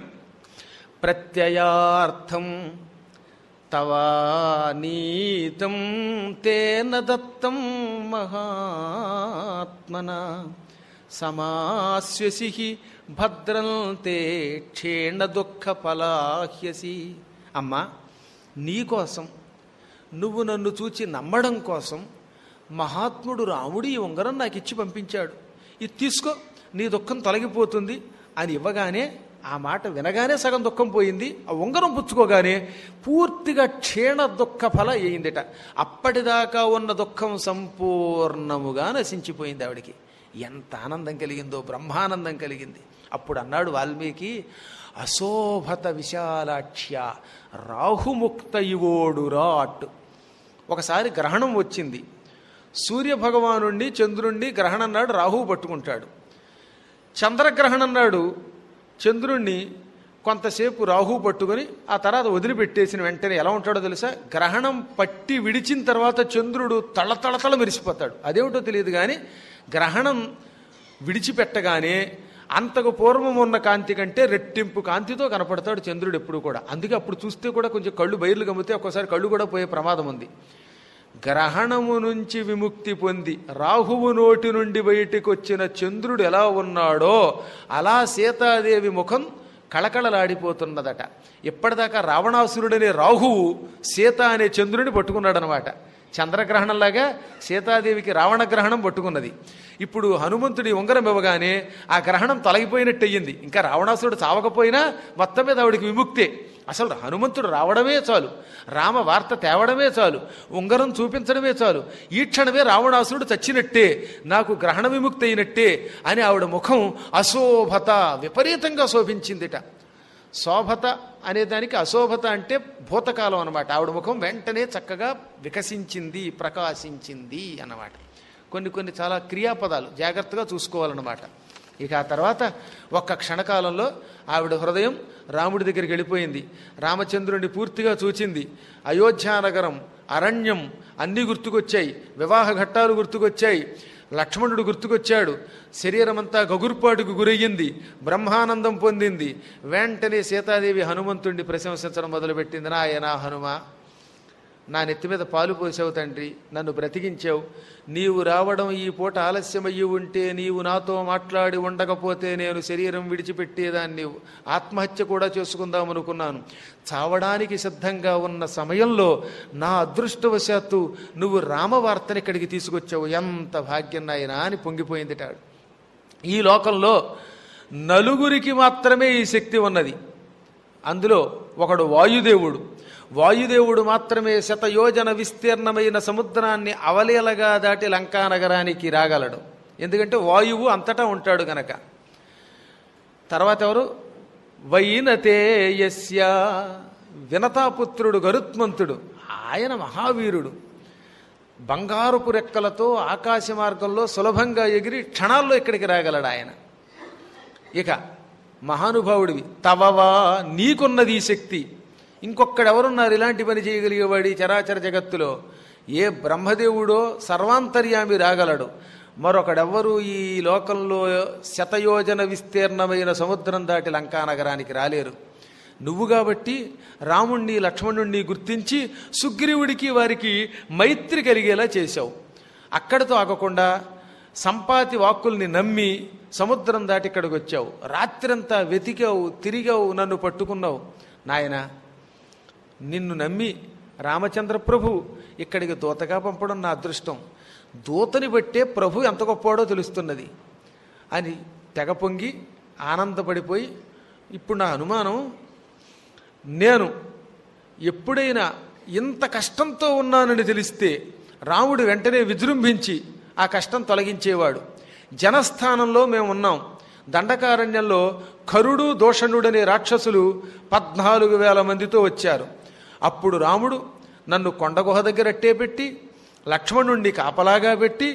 ప్రత్యయార్థం తవానీతం తేన దత్తం మహాత్మన సమాస్యసి భద్రం తే క్షేణ దుఃఖ ఫలాహ్యసి అమ్మా నీకోసం నువ్వు నన్ను చూచి నమ్మడం కోసం మహాత్ముడు రాముడు ఈ ఉంగరం నాకు ఇచ్చి పంపించాడు ఇది తీసుకో నీ దుఃఖం తొలగిపోతుంది అని ఇవ్వగానే ఆ మాట వినగానే సగం దుఃఖం పోయింది ఆ ఉంగరం పుచ్చుకోగానే పూర్తిగా క్షీణ దుఃఖ ఫల అయిందిట అప్పటిదాకా ఉన్న దుఃఖం సంపూర్ణముగా నశించిపోయింది ఆవిడికి ఎంత ఆనందం కలిగిందో బ్రహ్మానందం కలిగింది అప్పుడు అన్నాడు వాల్మీకి అశోభత విశాలాక్ష్య రాహుముక్త ఇవోడు రాట్ ఒకసారి గ్రహణం వచ్చింది సూర్యభగవానుణ్ణి చంద్రుణ్ణి గ్రహణం నాడు రాహువు పట్టుకుంటాడు చంద్రగ్రహణం నాడు చంద్రుణ్ణి కొంతసేపు రాహువు పట్టుకొని ఆ తర్వాత వదిలిపెట్టేసిన వెంటనే ఎలా ఉంటాడో తెలుసా గ్రహణం పట్టి విడిచిన తర్వాత చంద్రుడు తళతళతళ మెరిసిపోతాడు అదేమిటో తెలియదు కానీ గ్రహణం విడిచిపెట్టగానే అంతకు పూర్వం ఉన్న కాంతి కంటే రెట్టింపు కాంతితో కనపడతాడు చంద్రుడు ఎప్పుడు కూడా అందుకే అప్పుడు చూస్తే కూడా కొంచెం కళ్ళు బయర్లు గమ్మితే ఒక్కోసారి కళ్ళు కూడా పోయే ప్రమాదం ఉంది గ్రహణము నుంచి విముక్తి పొంది రాహువు నోటి నుండి బయటికి వచ్చిన చంద్రుడు ఎలా ఉన్నాడో అలా సీతాదేవి ముఖం కళకళలాడిపోతున్నదట ఎప్పటిదాకా రావణాసురుడనే రాహువు సీత అనే చంద్రుడిని పట్టుకున్నాడనమాట చంద్రగ్రహణంలాగా సీతాదేవికి రావణ గ్రహణం పట్టుకున్నది ఇప్పుడు హనుమంతుడి ఉంగరం ఇవ్వగానే ఆ గ్రహణం తొలగిపోయినట్టు అయ్యింది ఇంకా రావణాసురుడు చావకపోయినా మొత్తం మీద ఆవిడికి విముక్తే అసలు హనుమంతుడు రావడమే చాలు రామ వార్త తేవడమే చాలు ఉంగరం చూపించడమే చాలు ఈ క్షణమే రావణాసురుడు చచ్చినట్టే నాకు గ్రహణ విముక్తి అయినట్టే అని ఆవిడ ముఖం అశోభత విపరీతంగా శోభించిందిట శోభత అనేదానికి అశోభత అంటే భూతకాలం అన్నమాట ఆవిడ ముఖం వెంటనే చక్కగా వికసించింది ప్రకాశించింది అన్నమాట కొన్ని కొన్ని చాలా క్రియాపదాలు జాగ్రత్తగా చూసుకోవాలన్నమాట ఇక ఆ తర్వాత ఒక్క క్షణకాలంలో ఆవిడ హృదయం రాముడి దగ్గరికి వెళ్ళిపోయింది రామచంద్రుడిని పూర్తిగా చూచింది అయోధ్యానగరం అరణ్యం అన్నీ గుర్తుకొచ్చాయి వివాహ ఘట్టాలు గుర్తుకొచ్చాయి లక్ష్మణుడు గుర్తుకొచ్చాడు శరీరమంతా గగుర్పాటుకు గురయ్యింది బ్రహ్మానందం పొందింది వెంటనే సీతాదేవి హనుమంతుడిని ప్రశంసించడం మొదలుపెట్టింది నాయనా హనుమ నా నెత్తి మీద పాలు పోసావు తండ్రి నన్ను బ్రతికించావు నీవు రావడం ఈ పూట ఆలస్యమయ్యి ఉంటే నీవు నాతో మాట్లాడి ఉండకపోతే నేను శరీరం విడిచిపెట్టేదాన్ని ఆత్మహత్య కూడా చేసుకుందామనుకున్నాను చావడానికి సిద్ధంగా ఉన్న సమయంలో నా అదృష్టవశాత్తు నువ్వు రామవార్తని ఇక్కడికి తీసుకొచ్చావు ఎంత భాగ్యం నాయనా అని పొంగిపోయిందిటాడు ఈ లోకంలో నలుగురికి మాత్రమే ఈ శక్తి ఉన్నది అందులో ఒకడు వాయుదేవుడు వాయుదేవుడు మాత్రమే శతయోజన విస్తీర్ణమైన సముద్రాన్ని అవలీలగా దాటి లంకా నగరానికి రాగలడు ఎందుకంటే వాయువు అంతటా ఉంటాడు గనక తర్వాత ఎవరు వైనతేయస్య వినతాపుత్రుడు గరుత్మంతుడు ఆయన మహావీరుడు బంగారుపు రెక్కలతో ఆకాశ మార్గంలో సులభంగా ఎగిరి క్షణాల్లో ఇక్కడికి రాగలడు ఆయన ఇక మహానుభావుడివి తవవా నీకున్నది ఈ శక్తి ఇంకొక్కడెవరున్నారు ఇలాంటి పని చేయగలిగేవాడి చరాచర జగత్తులో ఏ బ్రహ్మదేవుడో సర్వాంతర్యామి రాగలడు మరొకడెవ్వరూ ఈ లోకంలో శతయోజన విస్తీర్ణమైన సముద్రం దాటి లంకా నగరానికి రాలేరు నువ్వు కాబట్టి రాముణ్ణి లక్ష్మణుణ్ణి గుర్తించి సుగ్రీవుడికి వారికి మైత్రి కలిగేలా చేశావు అక్కడితో ఆగకుండా సంపాతి వాక్కుల్ని నమ్మి సముద్రం దాటి ఇక్కడికి వచ్చావు రాత్రంతా వెతికావు తిరిగావు నన్ను పట్టుకున్నావు నాయన నిన్ను నమ్మి రామచంద్ర ప్రభు ఇక్కడికి దూతగా పంపడం నా అదృష్టం దూతని బట్టే ప్రభు ఎంత గొప్పవాడో తెలుస్తున్నది అని తెగ పొంగి ఆనందపడిపోయి ఇప్పుడు నా అనుమానం నేను ఎప్పుడైనా ఇంత కష్టంతో ఉన్నానని తెలిస్తే రాముడు వెంటనే విజృంభించి ఆ కష్టం తొలగించేవాడు జనస్థానంలో మేము ఉన్నాం దండకారణ్యంలో కరుడు దోషణుడనే రాక్షసులు పద్నాలుగు వేల మందితో వచ్చారు అప్పుడు రాముడు నన్ను కొండగుహ దగ్గర అట్టే పెట్టి లక్ష్మణుణ్ణి కాపలాగా పెట్టి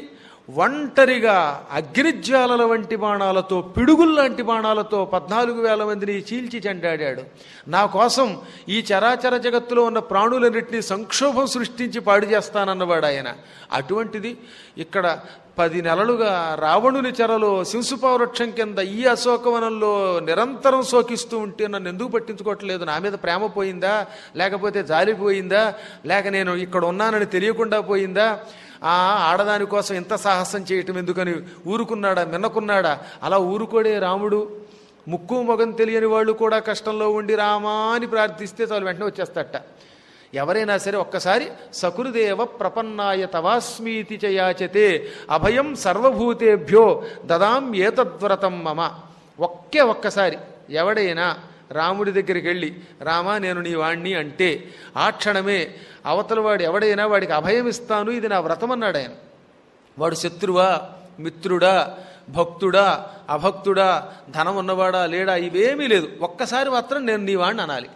ఒంటరిగా అగ్నిజ్వాలల వంటి బాణాలతో పిడుగుల్లాంటి బాణాలతో పద్నాలుగు వేల మందిని చీల్చి చెండాడాడు నా కోసం ఈ చరాచర జగత్తులో ఉన్న ప్రాణులన్నింటినీ సంక్షోభం సృష్టించి పాడు చేస్తానన్నవాడు ఆయన అటువంటిది ఇక్కడ పది నెలలుగా రావణుని చెరలో శింసుపౌరక్షం కింద ఈ అశోకవనంలో నిరంతరం శోకిస్తూ ఉంటే నన్ను ఎందుకు పట్టించుకోవట్లేదు నా మీద ప్రేమ పోయిందా లేకపోతే జాలిపోయిందా లేక నేను ఇక్కడ ఉన్నానని తెలియకుండా పోయిందా ఆ ఆడదాని కోసం ఇంత సాహసం చేయటం ఎందుకని ఊరుకున్నాడా మిన్నకున్నాడా అలా ఊరుకోడే రాముడు ముక్కు మొగం తెలియని వాళ్ళు కూడా కష్టంలో ఉండి రామా అని ప్రార్థిస్తే చాలు వెంటనే వచ్చేస్తట ఎవరైనా సరే ఒక్కసారి సకృదేవ ప్రపన్నాయ తవాస్మీతి చయాచతే అభయం సర్వభూతేభ్యో దదాం ఏతద్వ్రతం మమ ఒక్కే ఒక్కసారి ఎవడైనా రాముడి దగ్గరికి వెళ్ళి రామా నేను నీ వాణ్ణి అంటే ఆ క్షణమే అవతల వాడు ఎవడైనా వాడికి అభయం ఇస్తాను ఇది నా వ్రతం అన్నాడు ఆయన వాడు శత్రువా మిత్రుడా భక్తుడా అభక్తుడా ధనం ఉన్నవాడా లేడా ఇవేమీ లేదు ఒక్కసారి మాత్రం నేను నీ వాడిని అనాలి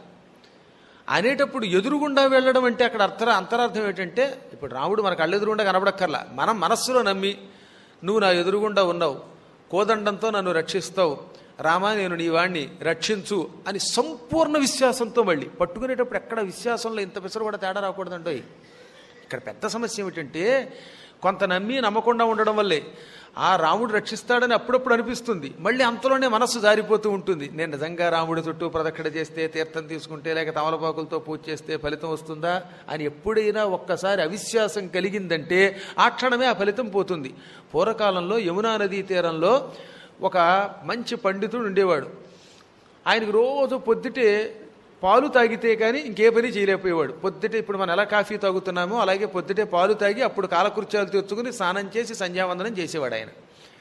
అనేటప్పుడు ఎదురుగుండా వెళ్ళడం అంటే అక్కడ అర్థ అంతరార్థం ఏంటంటే ఇప్పుడు రాముడు మన కళ్ళెదురుగుండా కనబడక్కర్లా మనం మనస్సులో నమ్మి నువ్వు నా ఎదురుగుండా ఉన్నావు కోదండంతో నన్ను రక్షిస్తావు రామా నేను నీ వాణ్ణి రక్షించు అని సంపూర్ణ విశ్వాసంతో మళ్ళీ పట్టుకునేటప్పుడు ఎక్కడ విశ్వాసంలో ఇంత పిసరు కూడా తేడా రాకూడదండోయ్ ఇక్కడ పెద్ద సమస్య ఏమిటంటే కొంత నమ్మి నమ్మకుండా ఉండడం వల్లే ఆ రాముడు రక్షిస్తాడని అప్పుడప్పుడు అనిపిస్తుంది మళ్ళీ అంతలోనే మనస్సు జారిపోతూ ఉంటుంది నేను నిజంగా రాముడి చుట్టూ ప్రదక్షిణ చేస్తే తీర్థం తీసుకుంటే లేక తమలపాకులతో పూజ చేస్తే ఫలితం వస్తుందా అని ఎప్పుడైనా ఒక్కసారి అవిశ్వాసం కలిగిందంటే ఆ క్షణమే ఆ ఫలితం పోతుంది పూర్వకాలంలో యమునా నదీ తీరంలో ఒక మంచి పండితుడు ఉండేవాడు ఆయనకు రోజు పొద్దుటే పాలు తాగితే కానీ ఇంకే పని చేయలేకపోయేవాడు పొద్దుటే ఇప్పుడు మనం ఎలా కాఫీ తాగుతున్నామో అలాగే పొద్దుటే పాలు తాగి అప్పుడు కాలకృత్యాలు తెచ్చుకుని స్నానం చేసి సంధ్యావందనం చేసేవాడు ఆయన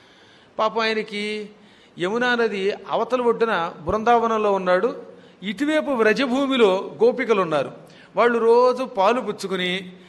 పాపం ఆయనకి యమునా నది అవతల ఒడ్డున బృందావనంలో ఉన్నాడు ఇటువైపు వ్రజభూమిలో గోపికలు ఉన్నారు వాళ్ళు రోజు పాలు పుచ్చుకుని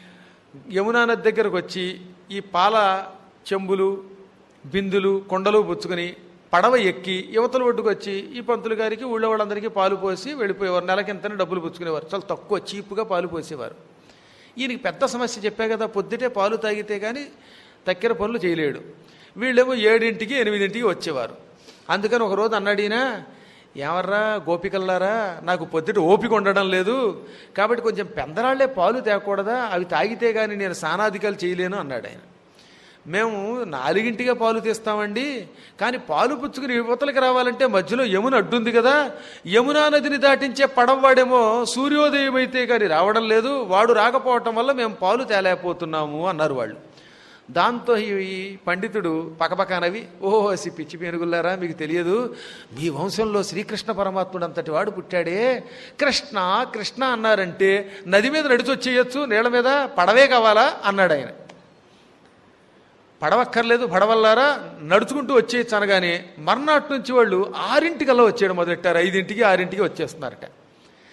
యమునా నది దగ్గరకు వచ్చి ఈ పాల చెంబులు బిందులు కొండలు పుచ్చుకుని పడవ ఎక్కి యువతల ఒడ్డుకు వచ్చి ఈ పంతులు గారికి ఊళ్ళో వాళ్ళందరికీ పాలు పోసి వెళ్ళిపోయేవారు నెలకింతనే డబ్బులు పుచ్చుకునేవారు చాలా తక్కువ చీప్గా పాలు పోసేవారు ఈయనకి పెద్ద సమస్య చెప్పా కదా పొద్దుటే పాలు తాగితే కానీ తక్కిన పనులు చేయలేడు వీళ్ళేమో ఏడింటికి ఎనిమిదింటికి వచ్చేవారు అందుకని ఒక రోజు అన్నాడీనా ఏమర్రా గోపికల్లారా నాకు పొద్దుట ఓపిక ఉండడం లేదు కాబట్టి కొంచెం పెందరాళ్లే పాలు తేకూడదా అవి తాగితే కానీ నేను స్నానాధికాలు చేయలేను అన్నాడు ఆయన మేము నాలుగింటిగా పాలు తీస్తామండి కానీ పాలు పుచ్చుకుని యువతలకి రావాలంటే మధ్యలో యమున అడ్డుంది కదా యమునా నదిని దాటించే పడవవాడేమో సూర్యోదయం అయితే కానీ రావడం లేదు వాడు రాకపోవటం వల్ల మేము పాలు తేలేకపోతున్నాము అన్నారు వాళ్ళు దాంతో ఈ ఈ పండితుడు పకపకానవి ఓహో సి పిచ్చి పేరుగులారా మీకు తెలియదు మీ వంశంలో శ్రీకృష్ణ పరమాత్ముడు అంతటి వాడు పుట్టాడే కృష్ణ కృష్ణ అన్నారంటే నది మీద నడిచొచ్చేయచ్చు నీళ్ళ మీద పడవే కావాలా అన్నాడు ఆయన పడవక్కర్లేదు పడవల్లారా నడుచుకుంటూ వచ్చేయచ్చు అనగానే మర్నాటి నుంచి వాళ్ళు ఆరింటికల్లా వచ్చేయడం మొదలెట్టారు ఐదింటికి ఆరింటికి వచ్చేస్తున్నారట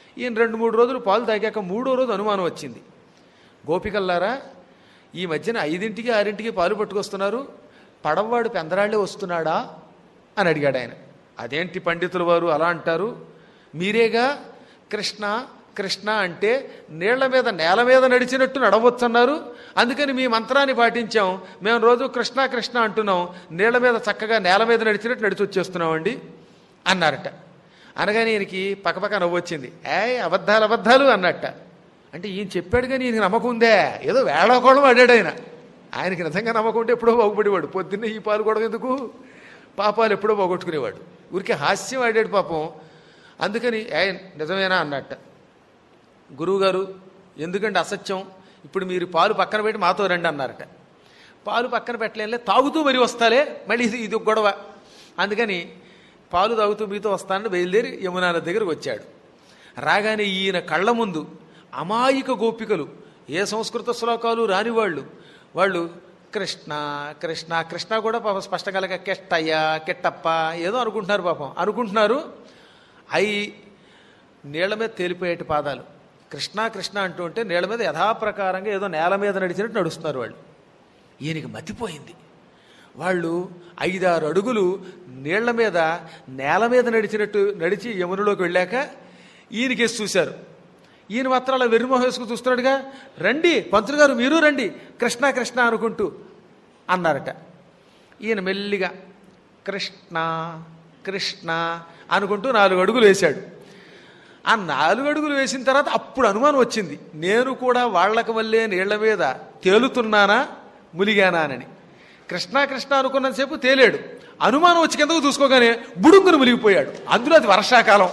ఈయన రెండు మూడు రోజులు పాలు తాగాక మూడో రోజు అనుమానం వచ్చింది గోపికల్లారా ఈ మధ్యన ఐదింటికి ఆరింటికి పాలు పట్టుకొస్తున్నారు పడవవాడు పెందరాళ్ళే వస్తున్నాడా అని అడిగాడు ఆయన అదేంటి పండితుల వారు అలా అంటారు మీరేగా కృష్ణ కృష్ణ అంటే నీళ్ల మీద నేల మీద నడిచినట్టు నడవచ్చన్నారు అందుకని మీ మంత్రాన్ని పాటించాం మేము రోజు కృష్ణ కృష్ణ అంటున్నాం నీళ్ల మీద చక్కగా నేల మీద నడిచినట్టు నడిచి వచ్చేస్తున్నామండి అన్నారట అనగానే ఈయనకి పక్కపక్క నవ్వు వచ్చింది ఏ అబద్ధాలు అబద్ధాలు అన్నట్ట అంటే ఈయన చెప్పాడు కానీ ఈయనకి నమ్మకం ఉందే ఏదో వేళాకోళం ఆడాడు ఆయన ఆయనకి నిజంగా నమ్మకం ఉంటే ఎప్పుడో బాగుపడేవాడు పొద్దున్నే ఈ పాలు కూడా ఎందుకు పాపాలు ఎప్పుడో పోగొట్టుకునేవాడు ఊరికే హాస్యం ఆడాడు పాపం అందుకని ఏ నిజమేనా అన్నట్ట గురువుగారు ఎందుకంటే అసత్యం ఇప్పుడు మీరు పాలు పక్కన పెట్టి మాతో రండి అన్నారట పాలు పక్కన పెట్టలేదులే తాగుతూ మరి వస్తాలే మళ్ళీ ఇది ఇది ఒక గొడవ అందుకని పాలు తాగుతూ మీతో వస్తానని బయలుదేరి యమునా నది దగ్గరకు వచ్చాడు రాగానే ఈయన కళ్ళ ముందు అమాయక గోపికలు ఏ సంస్కృత శ్లోకాలు రాని వాళ్ళు వాళ్ళు కృష్ణ కృష్ణ కృష్ణ కూడా పాపం స్పష్టంగా కెట్టయ్య కెట్టప్ప ఏదో అనుకుంటున్నారు పాపం అనుకుంటున్నారు అయి నీళ్ల మీద తేలిపోయేటి పాదాలు కృష్ణ కృష్ణ అంటూ ఉంటే నీళ్ల మీద యథాప్రకారంగా ఏదో నేల మీద నడిచినట్టు నడుస్తున్నారు వాళ్ళు ఈయనకి మతిపోయింది వాళ్ళు ఐదారు అడుగులు నీళ్ల మీద నేల మీద నడిచినట్టు నడిచి యమునలోకి వెళ్ళాక ఈయనకేసి చూశారు ఈయన మాత్రం అలా వెర్రిమొహం వేసుకుని చూస్తున్నాడుగా రండి పంతులు గారు మీరు రండి కృష్ణ కృష్ణ అనుకుంటూ అన్నారట ఈయన మెల్లిగా కృష్ణ కృష్ణ అనుకుంటూ నాలుగు అడుగులు వేశాడు ఆ నాలుగు అడుగులు వేసిన తర్వాత అప్పుడు అనుమానం వచ్చింది నేను కూడా వాళ్ళకి వల్లే నీళ్ల మీద తేలుతున్నానా ములిగానా అని కృష్ణ కృష్ణ అనుకున్నంతసేపు తేలాడు అనుమానం వచ్చి కిందకు చూసుకోగానే బుడుంగును మునిగిపోయాడు అందులో అది వర్షాకాలం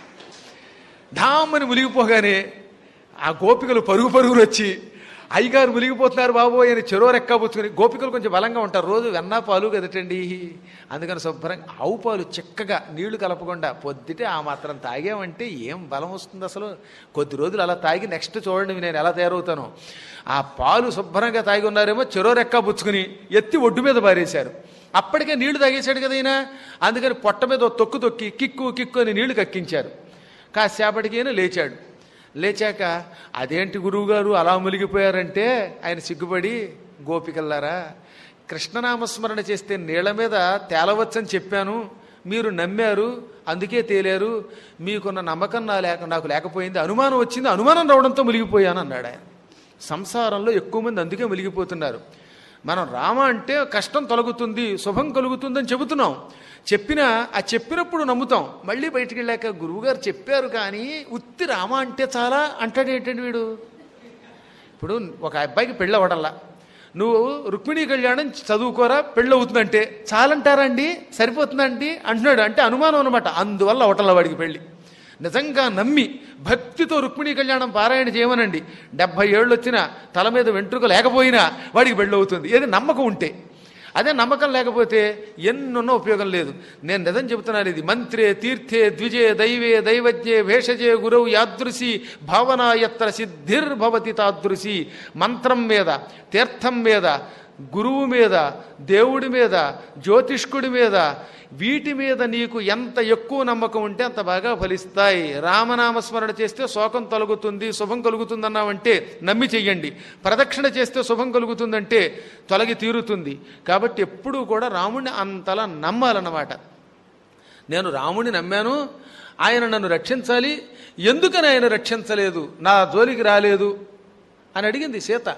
ఢామ్మని మునిగిపోగానే ఆ గోపికలు పరుగు పరుగులు వచ్చి అయ్యగారు మునిగిపోతున్నారు బాబు అని చెరో రెక్కబుచ్చుకుని గోపికలు కొంచెం బలంగా ఉంటారు రోజు వెన్నా పాలు కదటండి అందుకని శుభ్రంగా ఆవు పాలు చిక్కగా నీళ్లు కలపకుండా పొద్దుటే ఆ మాత్రం తాగామంటే ఏం బలం వస్తుంది అసలు కొద్ది రోజులు అలా తాగి నెక్స్ట్ చూడండి నేను ఎలా తయారవుతాను ఆ పాలు శుభ్రంగా తాగి ఉన్నారేమో చెరో రెక్క బుచ్చుకుని ఎత్తి ఒడ్డు మీద పారేశారు అప్పటికే నీళ్లు తాగేశాడు కదా ఈయన అందుకని పొట్ట మీద ఓ తొక్కు తొక్కి కిక్కు కిక్కు అని నీళ్లు కక్కించారు కాసేపటికి ఈయన లేచాడు లేచాక అదేంటి గురువుగారు అలా మునిగిపోయారంటే ఆయన సిగ్గుపడి గోపికల్లారా కృష్ణనామస్మరణ చేస్తే నీళ్ల మీద తేలవచ్చని చెప్పాను మీరు నమ్మారు అందుకే తేలారు మీకున్న నమ్మకం నా లేక నాకు లేకపోయింది అనుమానం వచ్చింది అనుమానం రావడంతో మునిగిపోయాను అన్నాడు ఆయన సంసారంలో ఎక్కువ మంది అందుకే మునిగిపోతున్నారు మనం రామ అంటే కష్టం తొలగుతుంది శుభం కలుగుతుందని చెబుతున్నాం చెప్పినా ఆ చెప్పినప్పుడు నమ్ముతాం మళ్ళీ బయటికి వెళ్ళాక గురువుగారు చెప్పారు కానీ ఉత్తి రామ అంటే చాలా అంటాడు ఏంటండి వీడు ఇప్పుడు ఒక అబ్బాయికి పెళ్ళి అవ్వడంలా నువ్వు రుక్మిణీ కళ్యాణం చదువుకోరా పెళ్ళి అవుతుందంటే చాలంటారా అండి సరిపోతుందండి అంటున్నాడు అంటే అనుమానం అనమాట అందువల్ల అవటంలా వాడికి పెళ్ళి నిజంగా నమ్మి భక్తితో రుక్మిణీ కళ్యాణం పారాయణ చేయమనండి డెబ్భై ఏళ్ళు వచ్చినా తల మీద వెంట్రుక లేకపోయినా వాడికి పెళ్ళి అవుతుంది ఏది నమ్మకం ఉంటే అదే నమ్మకం లేకపోతే ఎన్నున్న ఉపయోగం లేదు నేను నిజం చెబుతున్నాను ఇది మంత్రే తీర్థే ద్విజే దైవే దైవజ్ఞే భేషజే గురవు యాదృశి భావన ఎత్ర సిద్ధిర్భవతి తాదృశి మంత్రం మీద తీర్థం మీద గురువు మీద దేవుడి మీద జ్యోతిష్కుడి మీద వీటి మీద నీకు ఎంత ఎక్కువ నమ్మకం ఉంటే అంత బాగా ఫలిస్తాయి రామనామస్మరణ చేస్తే శోకం తొలగుతుంది శుభం కలుగుతుందన్నామంటే నమ్మి చెయ్యండి ప్రదక్షిణ చేస్తే శుభం కలుగుతుందంటే తొలగి తీరుతుంది కాబట్టి ఎప్పుడూ కూడా రాముడిని అంతలా నమ్మాలన్నమాట నేను రాముడిని నమ్మాను ఆయన నన్ను రక్షించాలి ఎందుకని ఆయన రక్షించలేదు నా జోలికి రాలేదు అని అడిగింది సీత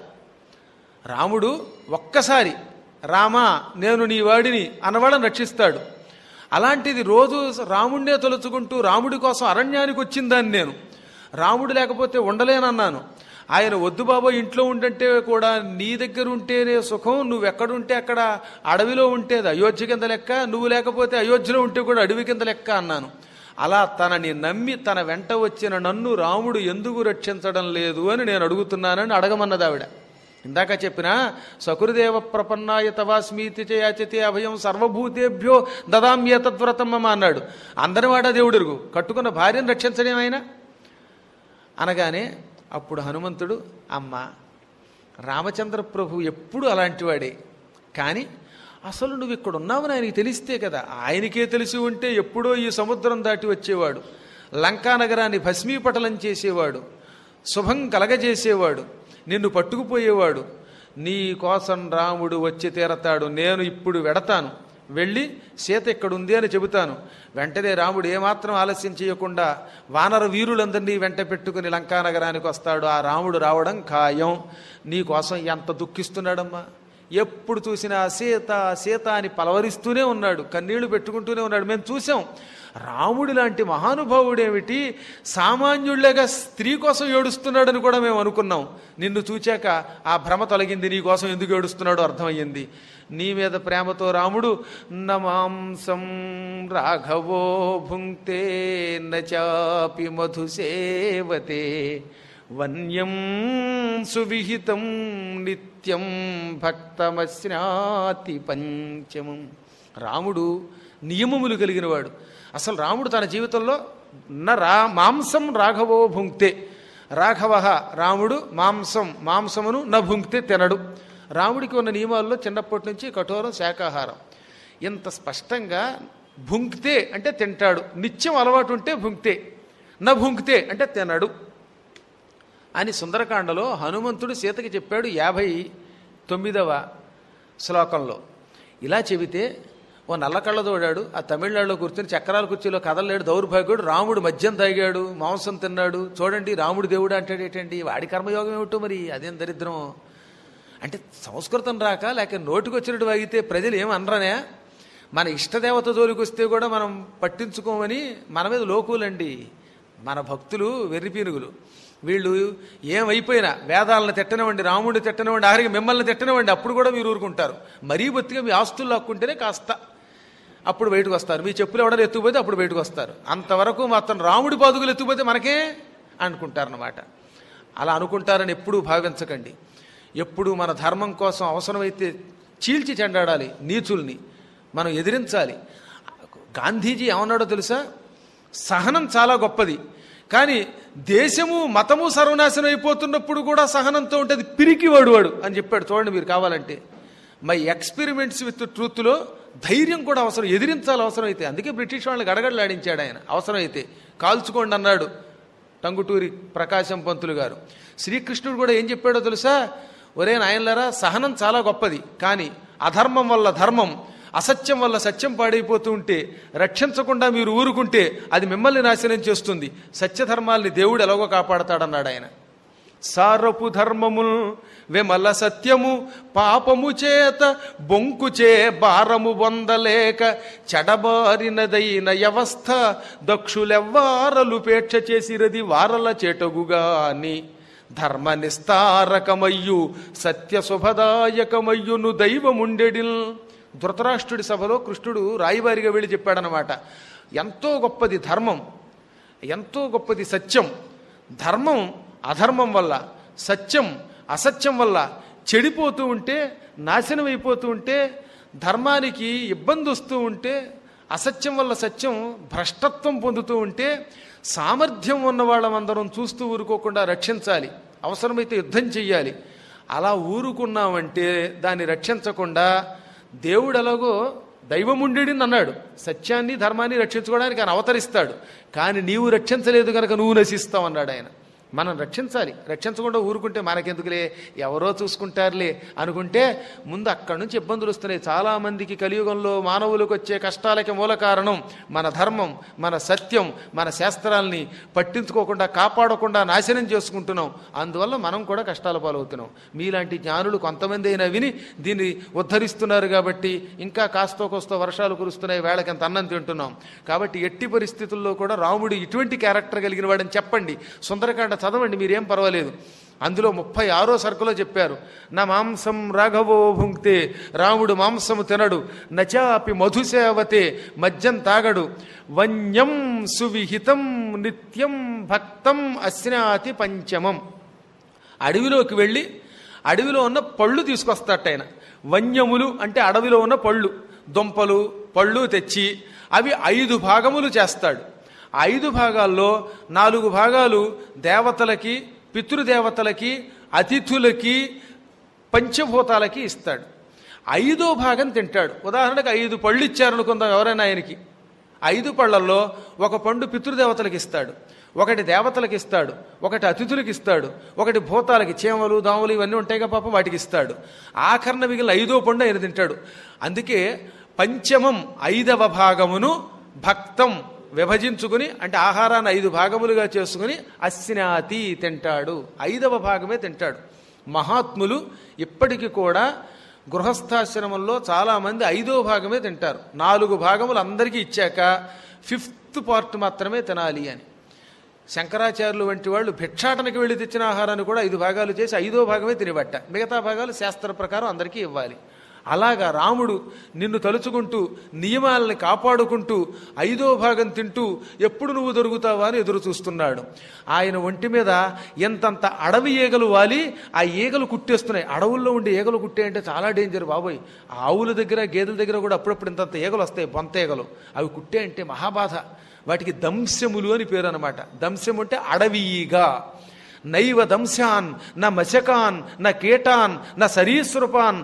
రాముడు ఒక్కసారి రామా నేను నీ వాడిని అన్నవాళ్ళని రక్షిస్తాడు అలాంటిది రోజు రాముడినే తలుచుకుంటూ రాముడి కోసం అరణ్యానికి వచ్చిందాన్ని నేను రాముడు లేకపోతే ఉండలేనన్నాను ఆయన వద్దు బాబా ఇంట్లో ఉండంటే కూడా నీ దగ్గర ఉంటేనే సుఖం నువ్వు ఎక్కడుంటే అక్కడ అడవిలో ఉంటేది అయోధ్య కింద లెక్క నువ్వు లేకపోతే అయోధ్యలో ఉంటే కూడా అడవి కింద లెక్క అన్నాను అలా తనని నమ్మి తన వెంట వచ్చిన నన్ను రాముడు ఎందుకు రక్షించడం లేదు అని నేను అడుగుతున్నానని అడగమన్నది ఆవిడ ఇందాక చెప్పిన సకురుదేవ ప్రపన్నాయ తవాస్మీతి చేయాచితే అభయం సర్వభూతేభ్యో దదామ్యేతద్వ్రతమ్మ అన్నాడు అందరివాడ దేవుడురుగు కట్టుకున్న భార్యను రక్షించడం ఆయన అనగానే అప్పుడు హనుమంతుడు అమ్మ రామచంద్ర ప్రభు ఎప్పుడు అలాంటివాడే కానీ అసలు నువ్వు ఇక్కడ ఉన్నావని ఆయనకి తెలిస్తే కదా ఆయనకే తెలిసి ఉంటే ఎప్పుడో ఈ సముద్రం దాటి వచ్చేవాడు లంకానగరాన్ని భస్మీపటలం చేసేవాడు శుభం కలగజేసేవాడు నిన్ను పట్టుకుపోయేవాడు నీ కోసం రాముడు వచ్చి తీరతాడు నేను ఇప్పుడు వెడతాను వెళ్ళి సీత ఇక్కడుంది అని చెబుతాను వెంటనే రాముడు ఏమాత్రం ఆలస్యం చేయకుండా వానర వీరులందరినీ వెంట పెట్టుకుని లంకానగరానికి వస్తాడు ఆ రాముడు రావడం ఖాయం నీ కోసం ఎంత దుఃఖిస్తున్నాడమ్మా ఎప్పుడు చూసినా సీత సీత అని పలవరిస్తూనే ఉన్నాడు కన్నీళ్లు పెట్టుకుంటూనే ఉన్నాడు మేము చూసాం రాముడి లాంటి మహానుభావుడేమిటి సామాన్యుళ్ళగా స్త్రీ కోసం ఏడుస్తున్నాడని కూడా మేము అనుకున్నాం నిన్ను చూచాక ఆ భ్రమ తొలగింది నీ కోసం ఎందుకు ఏడుస్తున్నాడో అర్థమయ్యింది నీ మీద ప్రేమతో రాముడు నమాంసం రాఘవో భుంక్తే నచాపి మధుసేవతే వన్యం సువిహితం నిత్యం భక్తమశ్నాతి పంచమం రాముడు నియమములు కలిగినవాడు అసలు రాముడు తన జీవితంలో న రా మాంసం రాఘవో భుంక్తే రాఘవ రాముడు మాంసం మాంసమును న భుంక్తే తినడు రాముడికి ఉన్న నియమాల్లో చిన్నప్పటి నుంచి కఠోరం శాకాహారం ఇంత స్పష్టంగా భుంక్తే అంటే తింటాడు నిత్యం అలవాటు ఉంటే భుంక్తే న భుంక్తే అంటే తినడు అని సుందరకాండలో హనుమంతుడు సీతకి చెప్పాడు యాభై తొమ్మిదవ శ్లోకంలో ఇలా చెబితే ఓ నల్లకళ్ళదోడాడు ఆ తమిళనాడులో కూర్చొని చక్రాల కుర్చీలో కదలలేడు దౌర్భాగ్యుడు రాముడు మద్యం తాగాడు మాంసం తిన్నాడు చూడండి రాముడు దేవుడు అంటాడు ఏంటండి వాడి కర్మయోగం ఏమిటో మరి అదేం దరిద్రం అంటే సంస్కృతం రాక లేక నోటికి వచ్చినట్టు వాగితే ప్రజలు ఏం అనరనే మన ఇష్టదేవత జోలికి వస్తే కూడా మనం పట్టించుకోమని మన మీద లోకులండి మన భక్తులు వెర్రిపీనుగులు వీళ్ళు ఏమైపోయినా వేదాలను తిట్టనివ్వండి రాముడిని తిట్టనివ్వండి ఆఖరికి మిమ్మల్ని తిట్టనివ్వండి అప్పుడు కూడా మీరు ఊరుకుంటారు మరీ బొత్తిగా మీ ఆస్తులు లాక్కుంటేనే కాస్త అప్పుడు బయటకు వస్తారు మీ చెప్పులు ఎవడో ఎత్తుకుపోతే అప్పుడు బయటకు వస్తారు అంతవరకు మాత్రం రాముడి పాదుకులు ఎత్తుకుపోతే మనకే అనుకుంటారన్నమాట అలా అనుకుంటారని ఎప్పుడూ భావించకండి ఎప్పుడు మన ధర్మం కోసం అవసరమైతే చీల్చి చెండాడాలి నీచుల్ని మనం ఎదిరించాలి గాంధీజీ ఏమన్నాడో తెలుసా సహనం చాలా గొప్పది కానీ దేశము మతము సర్వనాశనం అయిపోతున్నప్పుడు కూడా సహనంతో ఉంటుంది పిరికివాడు వాడు అని చెప్పాడు చూడండి మీరు కావాలంటే మై ఎక్స్పెరిమెంట్స్ విత్ ట్రూత్లో ధైర్యం కూడా అవసరం ఎదిరించాలి అవసరం అయితే అందుకే బ్రిటిష్ వాళ్ళని గడగడలాడించాడు ఆయన అవసరం అయితే కాల్చుకోండి అన్నాడు టంగుటూరి ప్రకాశం పంతులు గారు శ్రీకృష్ణుడు కూడా ఏం చెప్పాడో తెలుసా ఒరే నాయనలారా సహనం చాలా గొప్పది కానీ అధర్మం వల్ల ధర్మం అసత్యం వల్ల సత్యం పాడైపోతూ ఉంటే రక్షించకుండా మీరు ఊరుకుంటే అది మిమ్మల్ని నాశనం చేస్తుంది సత్యధర్మాల్ని దేవుడు ఎలాగో కాపాడతాడన్నాడు ఆయన సారపు ధర్మముల్ విమల సత్యము పాపము చేత బొంకుచే భారము పొందలేక చెడబారినదైన వ్యవస్థ దక్షులెవ్వారలు పేక్ష చేసిరది వారల చేటగుగాని ధర్మ నిస్తారకమయ్యు సత్య శుభదాయకమయ్యును దైవముండెడిల్ ధృతరాష్ట్రుడి సభలో కృష్ణుడు రాయివారిగా వెళ్ళి చెప్పాడనమాట ఎంతో గొప్పది ధర్మం ఎంతో గొప్పది సత్యం ధర్మం అధర్మం వల్ల సత్యం అసత్యం వల్ల చెడిపోతూ ఉంటే నాశనం అయిపోతూ ఉంటే ధర్మానికి ఇబ్బంది వస్తూ ఉంటే అసత్యం వల్ల సత్యం భ్రష్టత్వం పొందుతూ ఉంటే సామర్థ్యం ఉన్న వాళ్ళమందరం చూస్తూ ఊరుకోకుండా రక్షించాలి అవసరమైతే యుద్ధం చెయ్యాలి అలా ఊరుకున్నామంటే దాన్ని రక్షించకుండా దేవుడు ఎలాగో దైవముండెడిని అన్నాడు సత్యాన్ని ధర్మాన్ని రక్షించుకోవడానికి ఆయన అవతరిస్తాడు కానీ నీవు రక్షించలేదు కనుక నువ్వు నశిస్తావు అన్నాడు ఆయన మనం రక్షించాలి రక్షించకుండా ఊరుకుంటే మనకెందుకులే ఎవరో చూసుకుంటారులే అనుకుంటే ముందు అక్కడి నుంచి ఇబ్బందులు వస్తున్నాయి చాలామందికి కలియుగంలో మానవులకు వచ్చే కష్టాలకి మూల కారణం మన ధర్మం మన సత్యం మన శాస్త్రాల్ని పట్టించుకోకుండా కాపాడకుండా నాశనం చేసుకుంటున్నాం అందువల్ల మనం కూడా కష్టాల పాలవుతున్నాం మీలాంటి జ్ఞానులు కొంతమంది అయినా విని దీన్ని ఉద్ధరిస్తున్నారు కాబట్టి ఇంకా కాస్తో కోస్తో వర్షాలు కురుస్తున్నాయి వేళకి అంత అన్నం తింటున్నాం కాబట్టి ఎట్టి పరిస్థితుల్లో కూడా రాముడు ఇటువంటి క్యారెక్టర్ కలిగిన వాడని చెప్పండి సుందరకాండ చదవండి మీరేం పర్వాలేదు అందులో ముప్పై ఆరో సరుకులో చెప్పారు నా మాంసం రాఘవో భుంక్తే రాముడు మాంసము తినడు నచాపి మధుసేవతే మద్యం తాగడు వన్యం సువిహితం నిత్యం భక్తం అశ్నాతి పంచమం అడవిలోకి వెళ్ళి అడవిలో ఉన్న పళ్ళు తీసుకొస్తాట ఆయన వన్యములు అంటే అడవిలో ఉన్న పళ్ళు దుంపలు పళ్ళు తెచ్చి అవి ఐదు భాగములు చేస్తాడు ఐదు భాగాల్లో నాలుగు భాగాలు దేవతలకి పితృదేవతలకి అతిథులకి పంచభూతాలకి ఇస్తాడు ఐదో భాగం తింటాడు ఉదాహరణకు ఐదు పళ్ళు ఇచ్చారనుకుందాం ఎవరైనా ఆయనకి ఐదు పళ్ళల్లో ఒక పండు పితృదేవతలకు ఇస్తాడు ఒకటి దేవతలకు ఇస్తాడు ఒకటి అతిథులకు ఇస్తాడు ఒకటి భూతాలకి చీమలు దోమలు ఇవన్నీ ఉంటాయిగా పాపం వాటికి ఇస్తాడు ఆఖరణ మిగిలిన ఐదో పండు ఆయన తింటాడు అందుకే పంచమం ఐదవ భాగమును భక్తం విభజించుకుని అంటే ఆహారాన్ని ఐదు భాగములుగా చేసుకుని అస్నాతి తింటాడు ఐదవ భాగమే తింటాడు మహాత్ములు ఇప్పటికీ కూడా గృహస్థాశ్రమంలో చాలామంది ఐదో భాగమే తింటారు నాలుగు భాగములు అందరికీ ఇచ్చాక ఫిఫ్త్ పార్ట్ మాత్రమే తినాలి అని శంకరాచార్యులు వంటి వాళ్ళు భిక్షాటనకి వెళ్ళి తెచ్చిన ఆహారాన్ని కూడా ఐదు భాగాలు చేసి ఐదో భాగమే తినిబట్ట మిగతా భాగాలు శాస్త్ర ప్రకారం అందరికీ ఇవ్వాలి అలాగా రాముడు నిన్ను తలుచుకుంటూ నియమాలని కాపాడుకుంటూ ఐదో భాగం తింటూ ఎప్పుడు నువ్వు దొరుకుతావా అని ఎదురు చూస్తున్నాడు ఆయన ఒంటి మీద ఎంతంత అడవి ఈగలు వాలి ఆ ఈగలు కుట్టేస్తున్నాయి అడవుల్లో ఉండే ఈగలు కుట్టే అంటే చాలా డేంజర్ బాబోయ్ ఆ ఆవుల దగ్గర గేదెల దగ్గర కూడా అప్పుడప్పుడు ఇంతంత ఈగలు వస్తాయి బొంత ఈగలు అవి కుట్టే అంటే మహాబాధ వాటికి దంశములు అని పేరు అనమాట దంశం అంటే అడవి ఈగ నైవ దంశాన్ న మశకాన్ న కీటాన్ న సరీసృపాన్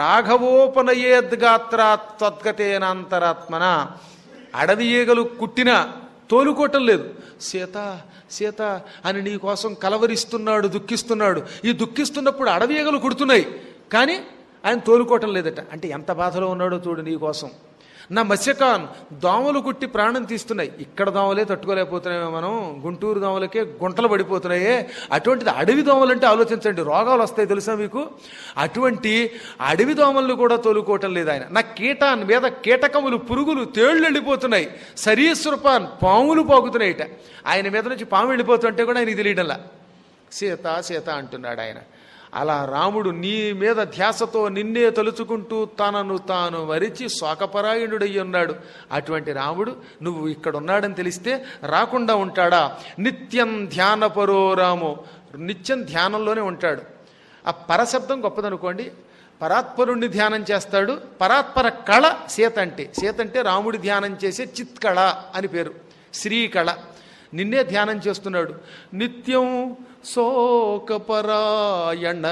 రాఘవోపనయేద్గాత్రా త్వద్గతేనాంతరాత్మన అడవి ఈగలు కుట్టిన తోలుకోవటం లేదు సీత సీత అని నీ కోసం కలవరిస్తున్నాడు దుఃఖిస్తున్నాడు ఈ దుఃఖిస్తున్నప్పుడు అడవి ఈగలు కుడుతున్నాయి కానీ ఆయన తోలుకోవటం లేదట అంటే ఎంత బాధలో ఉన్నాడో చూడు నీ కోసం నా మత్స్యకాన్ దోమలు కుట్టి ప్రాణం తీస్తున్నాయి ఇక్కడ దోమలే తట్టుకోలేకపోతున్నాయో మనం గుంటూరు దోమలకే గుంటలు పడిపోతున్నాయే అటువంటిది అడవి దోమలు అంటే ఆలోచించండి రోగాలు వస్తాయి తెలుసా మీకు అటువంటి అడవి దోమలను కూడా తోలుకోవటం లేదు ఆయన నా కీటాన్ మీద కీటకములు పురుగులు తేళ్లు వెళ్ళిపోతున్నాయి సరీసృపాన్ పాములు పాకుతున్నాయిట ఆయన మీద నుంచి పాము వెళ్ళిపోతుంటే కూడా ఆయనకి తెలియడంలా సీత సీత అంటున్నాడు ఆయన అలా రాముడు నీ మీద ధ్యాసతో నిన్నే తలుచుకుంటూ తనను తాను మరిచి శోకపరాయణుడై ఉన్నాడు అటువంటి రాముడు నువ్వు ఇక్కడ ఉన్నాడని తెలిస్తే రాకుండా ఉంటాడా నిత్యం ధ్యానపరో రాము నిత్యం ధ్యానంలోనే ఉంటాడు ఆ పరశబ్దం గొప్పదనుకోండి పరాత్పరుణ్ణి ధ్యానం చేస్తాడు పరాత్పర కళ సీత అంటే సీత అంటే రాముడి ధ్యానం చేసే చిత్కళ అని పేరు శ్రీకళ నిన్నే ధ్యానం చేస్తున్నాడు నిత్యం శోకపరాయణ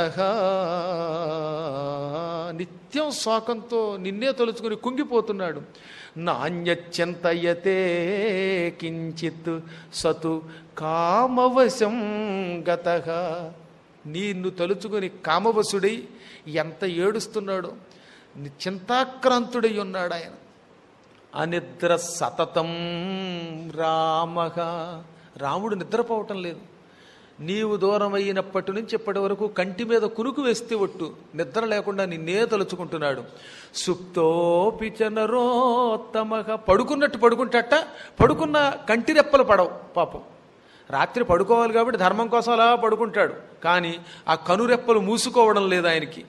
నిత్యం శోకంతో నిన్నే తలుచుకుని కుంగిపోతున్నాడు నాణ్యచింతయతే కించిత్ సతు కామవశం గత నిన్ను తలుచుకుని కామవశుడై ఎంత ఏడుస్తున్నాడో చింతాక్రాంతుడై ఉన్నాడు ఆయన అనిద్ర సతతం రామః రాముడు నిద్రపోవటం లేదు నీవు దూరమైనప్పటి నుంచి ఇప్పటి వరకు కంటి మీద కునుకు వేస్తే ఒట్టు నిద్ర లేకుండా నిన్నే తలుచుకుంటున్నాడు సుప్తోపి చనరోత్తమగా పడుకున్నట్టు పడుకుంటట పడుకున్న కంటి రెప్పలు పడవు పాపం రాత్రి పడుకోవాలి కాబట్టి ధర్మం కోసం అలా పడుకుంటాడు కానీ ఆ కనురెప్పలు మూసుకోవడం లేదు ఆయనకి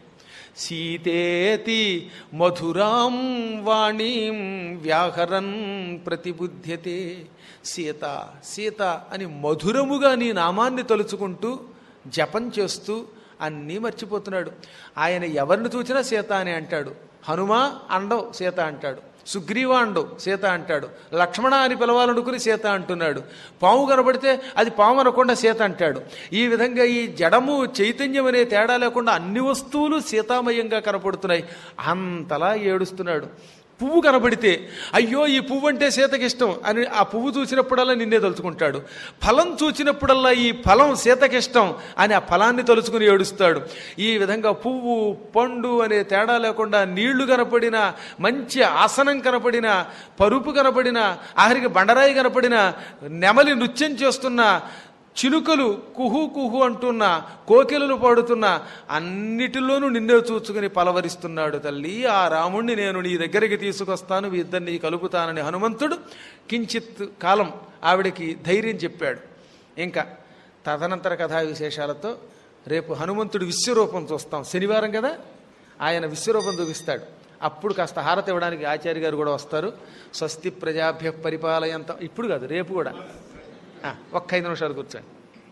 సీతేతి మధురాం వాణీం వ్యాహరన్ ప్రతిబుధ్యతే సీత సీత అని మధురముగా నీ నామాన్ని తలుచుకుంటూ జపం చేస్తూ అన్నీ మర్చిపోతున్నాడు ఆయన ఎవరిని చూసినా సీత అని అంటాడు హనుమ అండవు సీత అంటాడు సుగ్రీవ అండవు సీత అంటాడు లక్ష్మణ అని పిలవాలనుకుని సీత అంటున్నాడు పాము కనబడితే అది పాము అనకుండా సీత అంటాడు ఈ విధంగా ఈ జడము చైతన్యం అనే తేడా లేకుండా అన్ని వస్తువులు సీతామయంగా కనపడుతున్నాయి అంతలా ఏడుస్తున్నాడు పువ్వు కనబడితే అయ్యో ఈ పువ్వు అంటే సీతకి ఇష్టం అని ఆ పువ్వు చూసినప్పుడల్లా నిన్నే తలుచుకుంటాడు ఫలం చూసినప్పుడల్లా ఈ ఫలం సీతకి ఇష్టం అని ఆ ఫలాన్ని తలుచుకుని ఏడుస్తాడు ఈ విధంగా పువ్వు పండు అనే తేడా లేకుండా నీళ్లు కనపడిన మంచి ఆసనం కనపడిన పరుపు కనపడిన ఆఖరికి బండరాయి కనపడిన నెమలి నృత్యం చేస్తున్న చిలుకలు కుహు కుహు అంటున్న కోకిలలు పాడుతున్న అన్నిటిలోనూ నిన్నే చూచుకుని పలవరిస్తున్నాడు తల్లి ఆ రాముణ్ణి నేను నీ దగ్గరికి తీసుకొస్తాను మీ ఇద్దరిని కలుపుతానని హనుమంతుడు కించిత్ కాలం ఆవిడకి ధైర్యం చెప్పాడు ఇంకా తదనంతర కథా విశేషాలతో రేపు హనుమంతుడు విశ్వరూపం చూస్తాం శనివారం కదా ఆయన విశ్వరూపం చూపిస్తాడు అప్పుడు కాస్త హారతి ఇవ్వడానికి ఆచార్య గారు కూడా వస్తారు స్వస్తి ప్రజాభ్య పరిపాలయంత ఇప్పుడు కాదు రేపు కూడా ఆ, ఒక్క ఐదు నిమిషాలు కూర్చోండి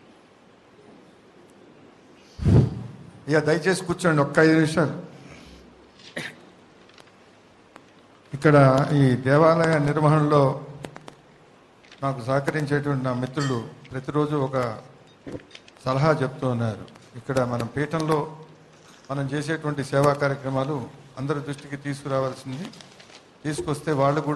ఇక దయచేసి కూర్చోండి ఒక్క ఐదు నిమిషాలు ఇక్కడ ఈ దేవాలయ నిర్వహణలో నాకు సహకరించేటువంటి నా మిత్రులు ప్రతిరోజు ఒక సలహా చెప్తూ ఉన్నారు ఇక్కడ మన పీఠంలో మనం చేసేటువంటి సేవా కార్యక్రమాలు అందరి దృష్టికి తీసుకురావాల్సింది తీసుకొస్తే వాళ్ళు కూడా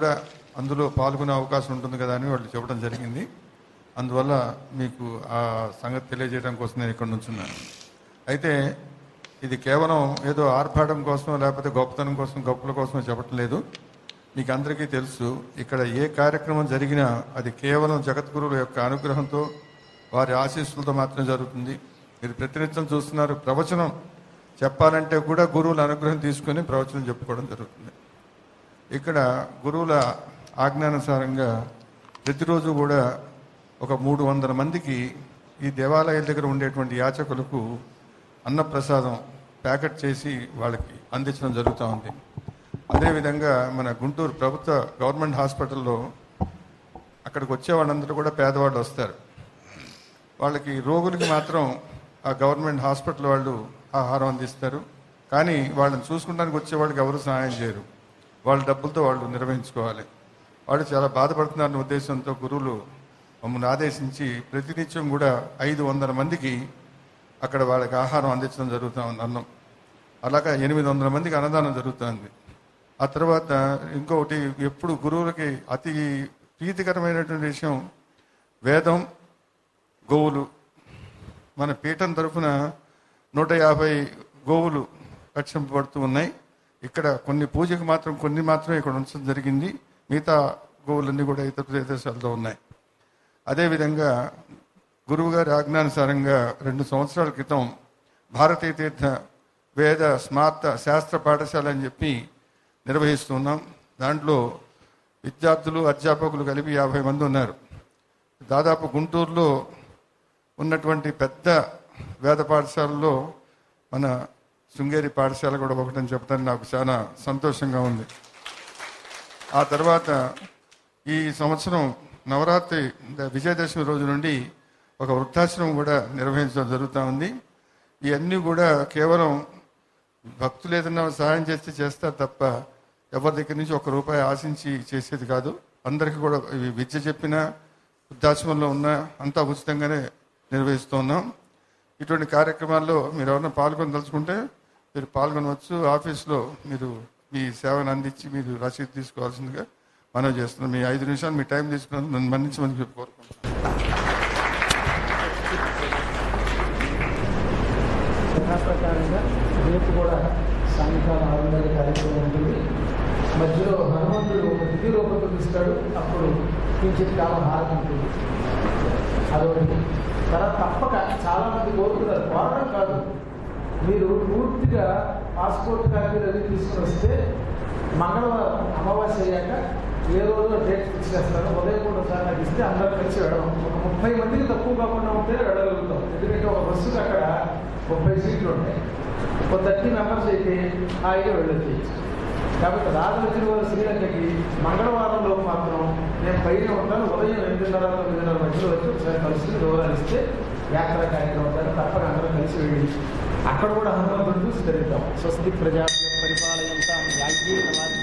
అందులో పాల్గొనే అవకాశం ఉంటుంది కదా అని వాళ్ళు చెప్పడం జరిగింది అందువల్ల మీకు ఆ సంగతి తెలియజేయడం కోసం నేను ఇక్కడ నుంచున్నాను అయితే ఇది కేవలం ఏదో ఆర్భాటం కోసం లేకపోతే గొప్పతనం కోసం గొప్పల కోసం చెప్పటం లేదు మీకు అందరికీ తెలుసు ఇక్కడ ఏ కార్యక్రమం జరిగినా అది కేవలం జగద్గురువుల యొక్క అనుగ్రహంతో వారి ఆశీస్సులతో మాత్రమే జరుగుతుంది మీరు ప్రతినిత్యం చూస్తున్నారు ప్రవచనం చెప్పాలంటే కూడా గురువుల అనుగ్రహం తీసుకొని ప్రవచనం చెప్పుకోవడం జరుగుతుంది ఇక్కడ గురువుల ఆజ్ఞానుసారంగా ప్రతిరోజు కూడా ఒక మూడు వందల మందికి ఈ దేవాలయాల దగ్గర ఉండేటువంటి యాచకులకు అన్నప్రసాదం ప్యాకెట్ చేసి వాళ్ళకి అందించడం జరుగుతూ ఉంది అదేవిధంగా మన గుంటూరు ప్రభుత్వ గవర్నమెంట్ హాస్పిటల్లో అక్కడికి వచ్చే వాళ్ళందరూ కూడా పేదవాళ్ళు వస్తారు వాళ్ళకి రోగులకి మాత్రం ఆ గవర్నమెంట్ హాస్పిటల్ వాళ్ళు ఆహారం అందిస్తారు కానీ వాళ్ళని చూసుకుంటానికి వచ్చే వాళ్ళకి ఎవరు సహాయం చేయరు వాళ్ళ డబ్బులతో వాళ్ళు నిర్వహించుకోవాలి వాళ్ళు చాలా బాధపడుతున్నారన్న ఉద్దేశంతో గురువులు మమ్మల్ని ఆదేశించి ప్రతినిత్యం కూడా ఐదు వందల మందికి అక్కడ వాళ్ళకి ఆహారం అందించడం జరుగుతూ ఉంది అన్నం అలాగా ఎనిమిది వందల మందికి అన్నదానం జరుగుతుంది ఆ తర్వాత ఇంకొకటి ఎప్పుడు గురువులకి అతి ప్రీతికరమైనటువంటి విషయం వేదం గోవులు మన పీఠం తరఫున నూట యాభై గోవులు రక్షింపబడుతూ ఉన్నాయి ఇక్కడ కొన్ని పూజకు మాత్రం కొన్ని మాత్రమే ఇక్కడ ఉంచడం జరిగింది మిగతా గోవులన్నీ కూడా ఇతర ప్రదేశాలతో ఉన్నాయి అదేవిధంగా గురువుగారి ఆజ్ఞానుసారంగా రెండు సంవత్సరాల క్రితం భారతీయ తీర్థ వేద స్మార్త శాస్త్ర పాఠశాల అని చెప్పి నిర్వహిస్తున్నాం దాంట్లో విద్యార్థులు అధ్యాపకులు కలిపి యాభై మంది ఉన్నారు దాదాపు గుంటూరులో ఉన్నటువంటి పెద్ద వేద పాఠశాలలో మన శృంగేరి పాఠశాల కూడా ఒకటని చెప్పడానికి నాకు చాలా సంతోషంగా ఉంది ఆ తర్వాత ఈ సంవత్సరం నవరాత్రి ద- విజయదశమి రోజు నుండి ఒక వృద్ధాశ్రమం కూడా నిర్వహించడం జరుగుతూ ఉంది ఇవన్నీ కూడా కేవలం భక్తులు ఏదైనా సహాయం చేస్తే చేస్తారు తప్ప ఎవరి దగ్గర నుంచి ఒక రూపాయి ఆశించి చేసేది కాదు అందరికీ కూడా ఇవి విద్య చెప్పినా వృద్ధాశ్రమంలో ఉన్న అంతా ఉచితంగానే నిర్వహిస్తున్నాం ఇటువంటి కార్యక్రమాల్లో మీరు ఎవరైనా పాల్గొనదలుచుకుంటే మీరు పాల్గొనవచ్చు ఆఫీస్లో మీరు మీ సేవను అందించి మీరు రసీదు తీసుకోవాల్సిందిగా మనం చేస్తున్నాం మీ ఐదు నిమిషాలు మీ టైం తీసుకుని నన్ను మన్నించమని చెప్పి కోరుకుంటున్నాను యథాప్రకారంగా రేపు కూడా సాయంకాలం ఆరు గంటల కార్యక్రమం ఉంటుంది మధ్యలో హనుమంతుడు ఒక దివ్య రూపంతో ఇస్తాడు అప్పుడు కించిత్ కాలం హారతి ఉంటుంది అదొకటి తర్వాత తప్పక చాలా మంది కోరుతున్నారు కోరడం కాదు మీరు పూర్తిగా పాస్పోర్ట్ కాపీలు అవి తీసుకుని వస్తే మంగళవారం అమావాస్య అయ్యాక ఏ రోజు డేట్ ఫిక్స్ చేస్తారో ఉదయం కూడా ఒకసారి నాకు ఇస్తే అందరం కలిసి వెళ్ళడం ఒక ముప్పై మందికి తక్కువ కాకుండా ఉంటే వెళ్ళగలుగుతాం ఎందుకంటే ఒక బస్సుకి అక్కడ ముప్పై సీట్లు ఉంటాయి ఒక థర్టీ మెంబర్స్ అయితే హాయిగా వెళ్ళొచ్చు కాబట్టి రాజుల తిరుమల శ్రీలంకకి మంగళవారం లోపు మాత్రం నేను పైన ఉంటాను ఉదయం ఎనిమిదిన్నర తొమ్మిదిన్నర మధ్యలో వచ్చి ఒకసారి కలిసి వివరాలు ఇస్తే యాత్ర కార్యక్రమం ఉంటారు తప్పక అందరం కలిసి వెళ్ళి అక్కడ కూడా హనుమంతుడు చూసి తిరుగుతాం స్వస్తి ప్రజా పరిపాలయంతా యాజ్ఞీ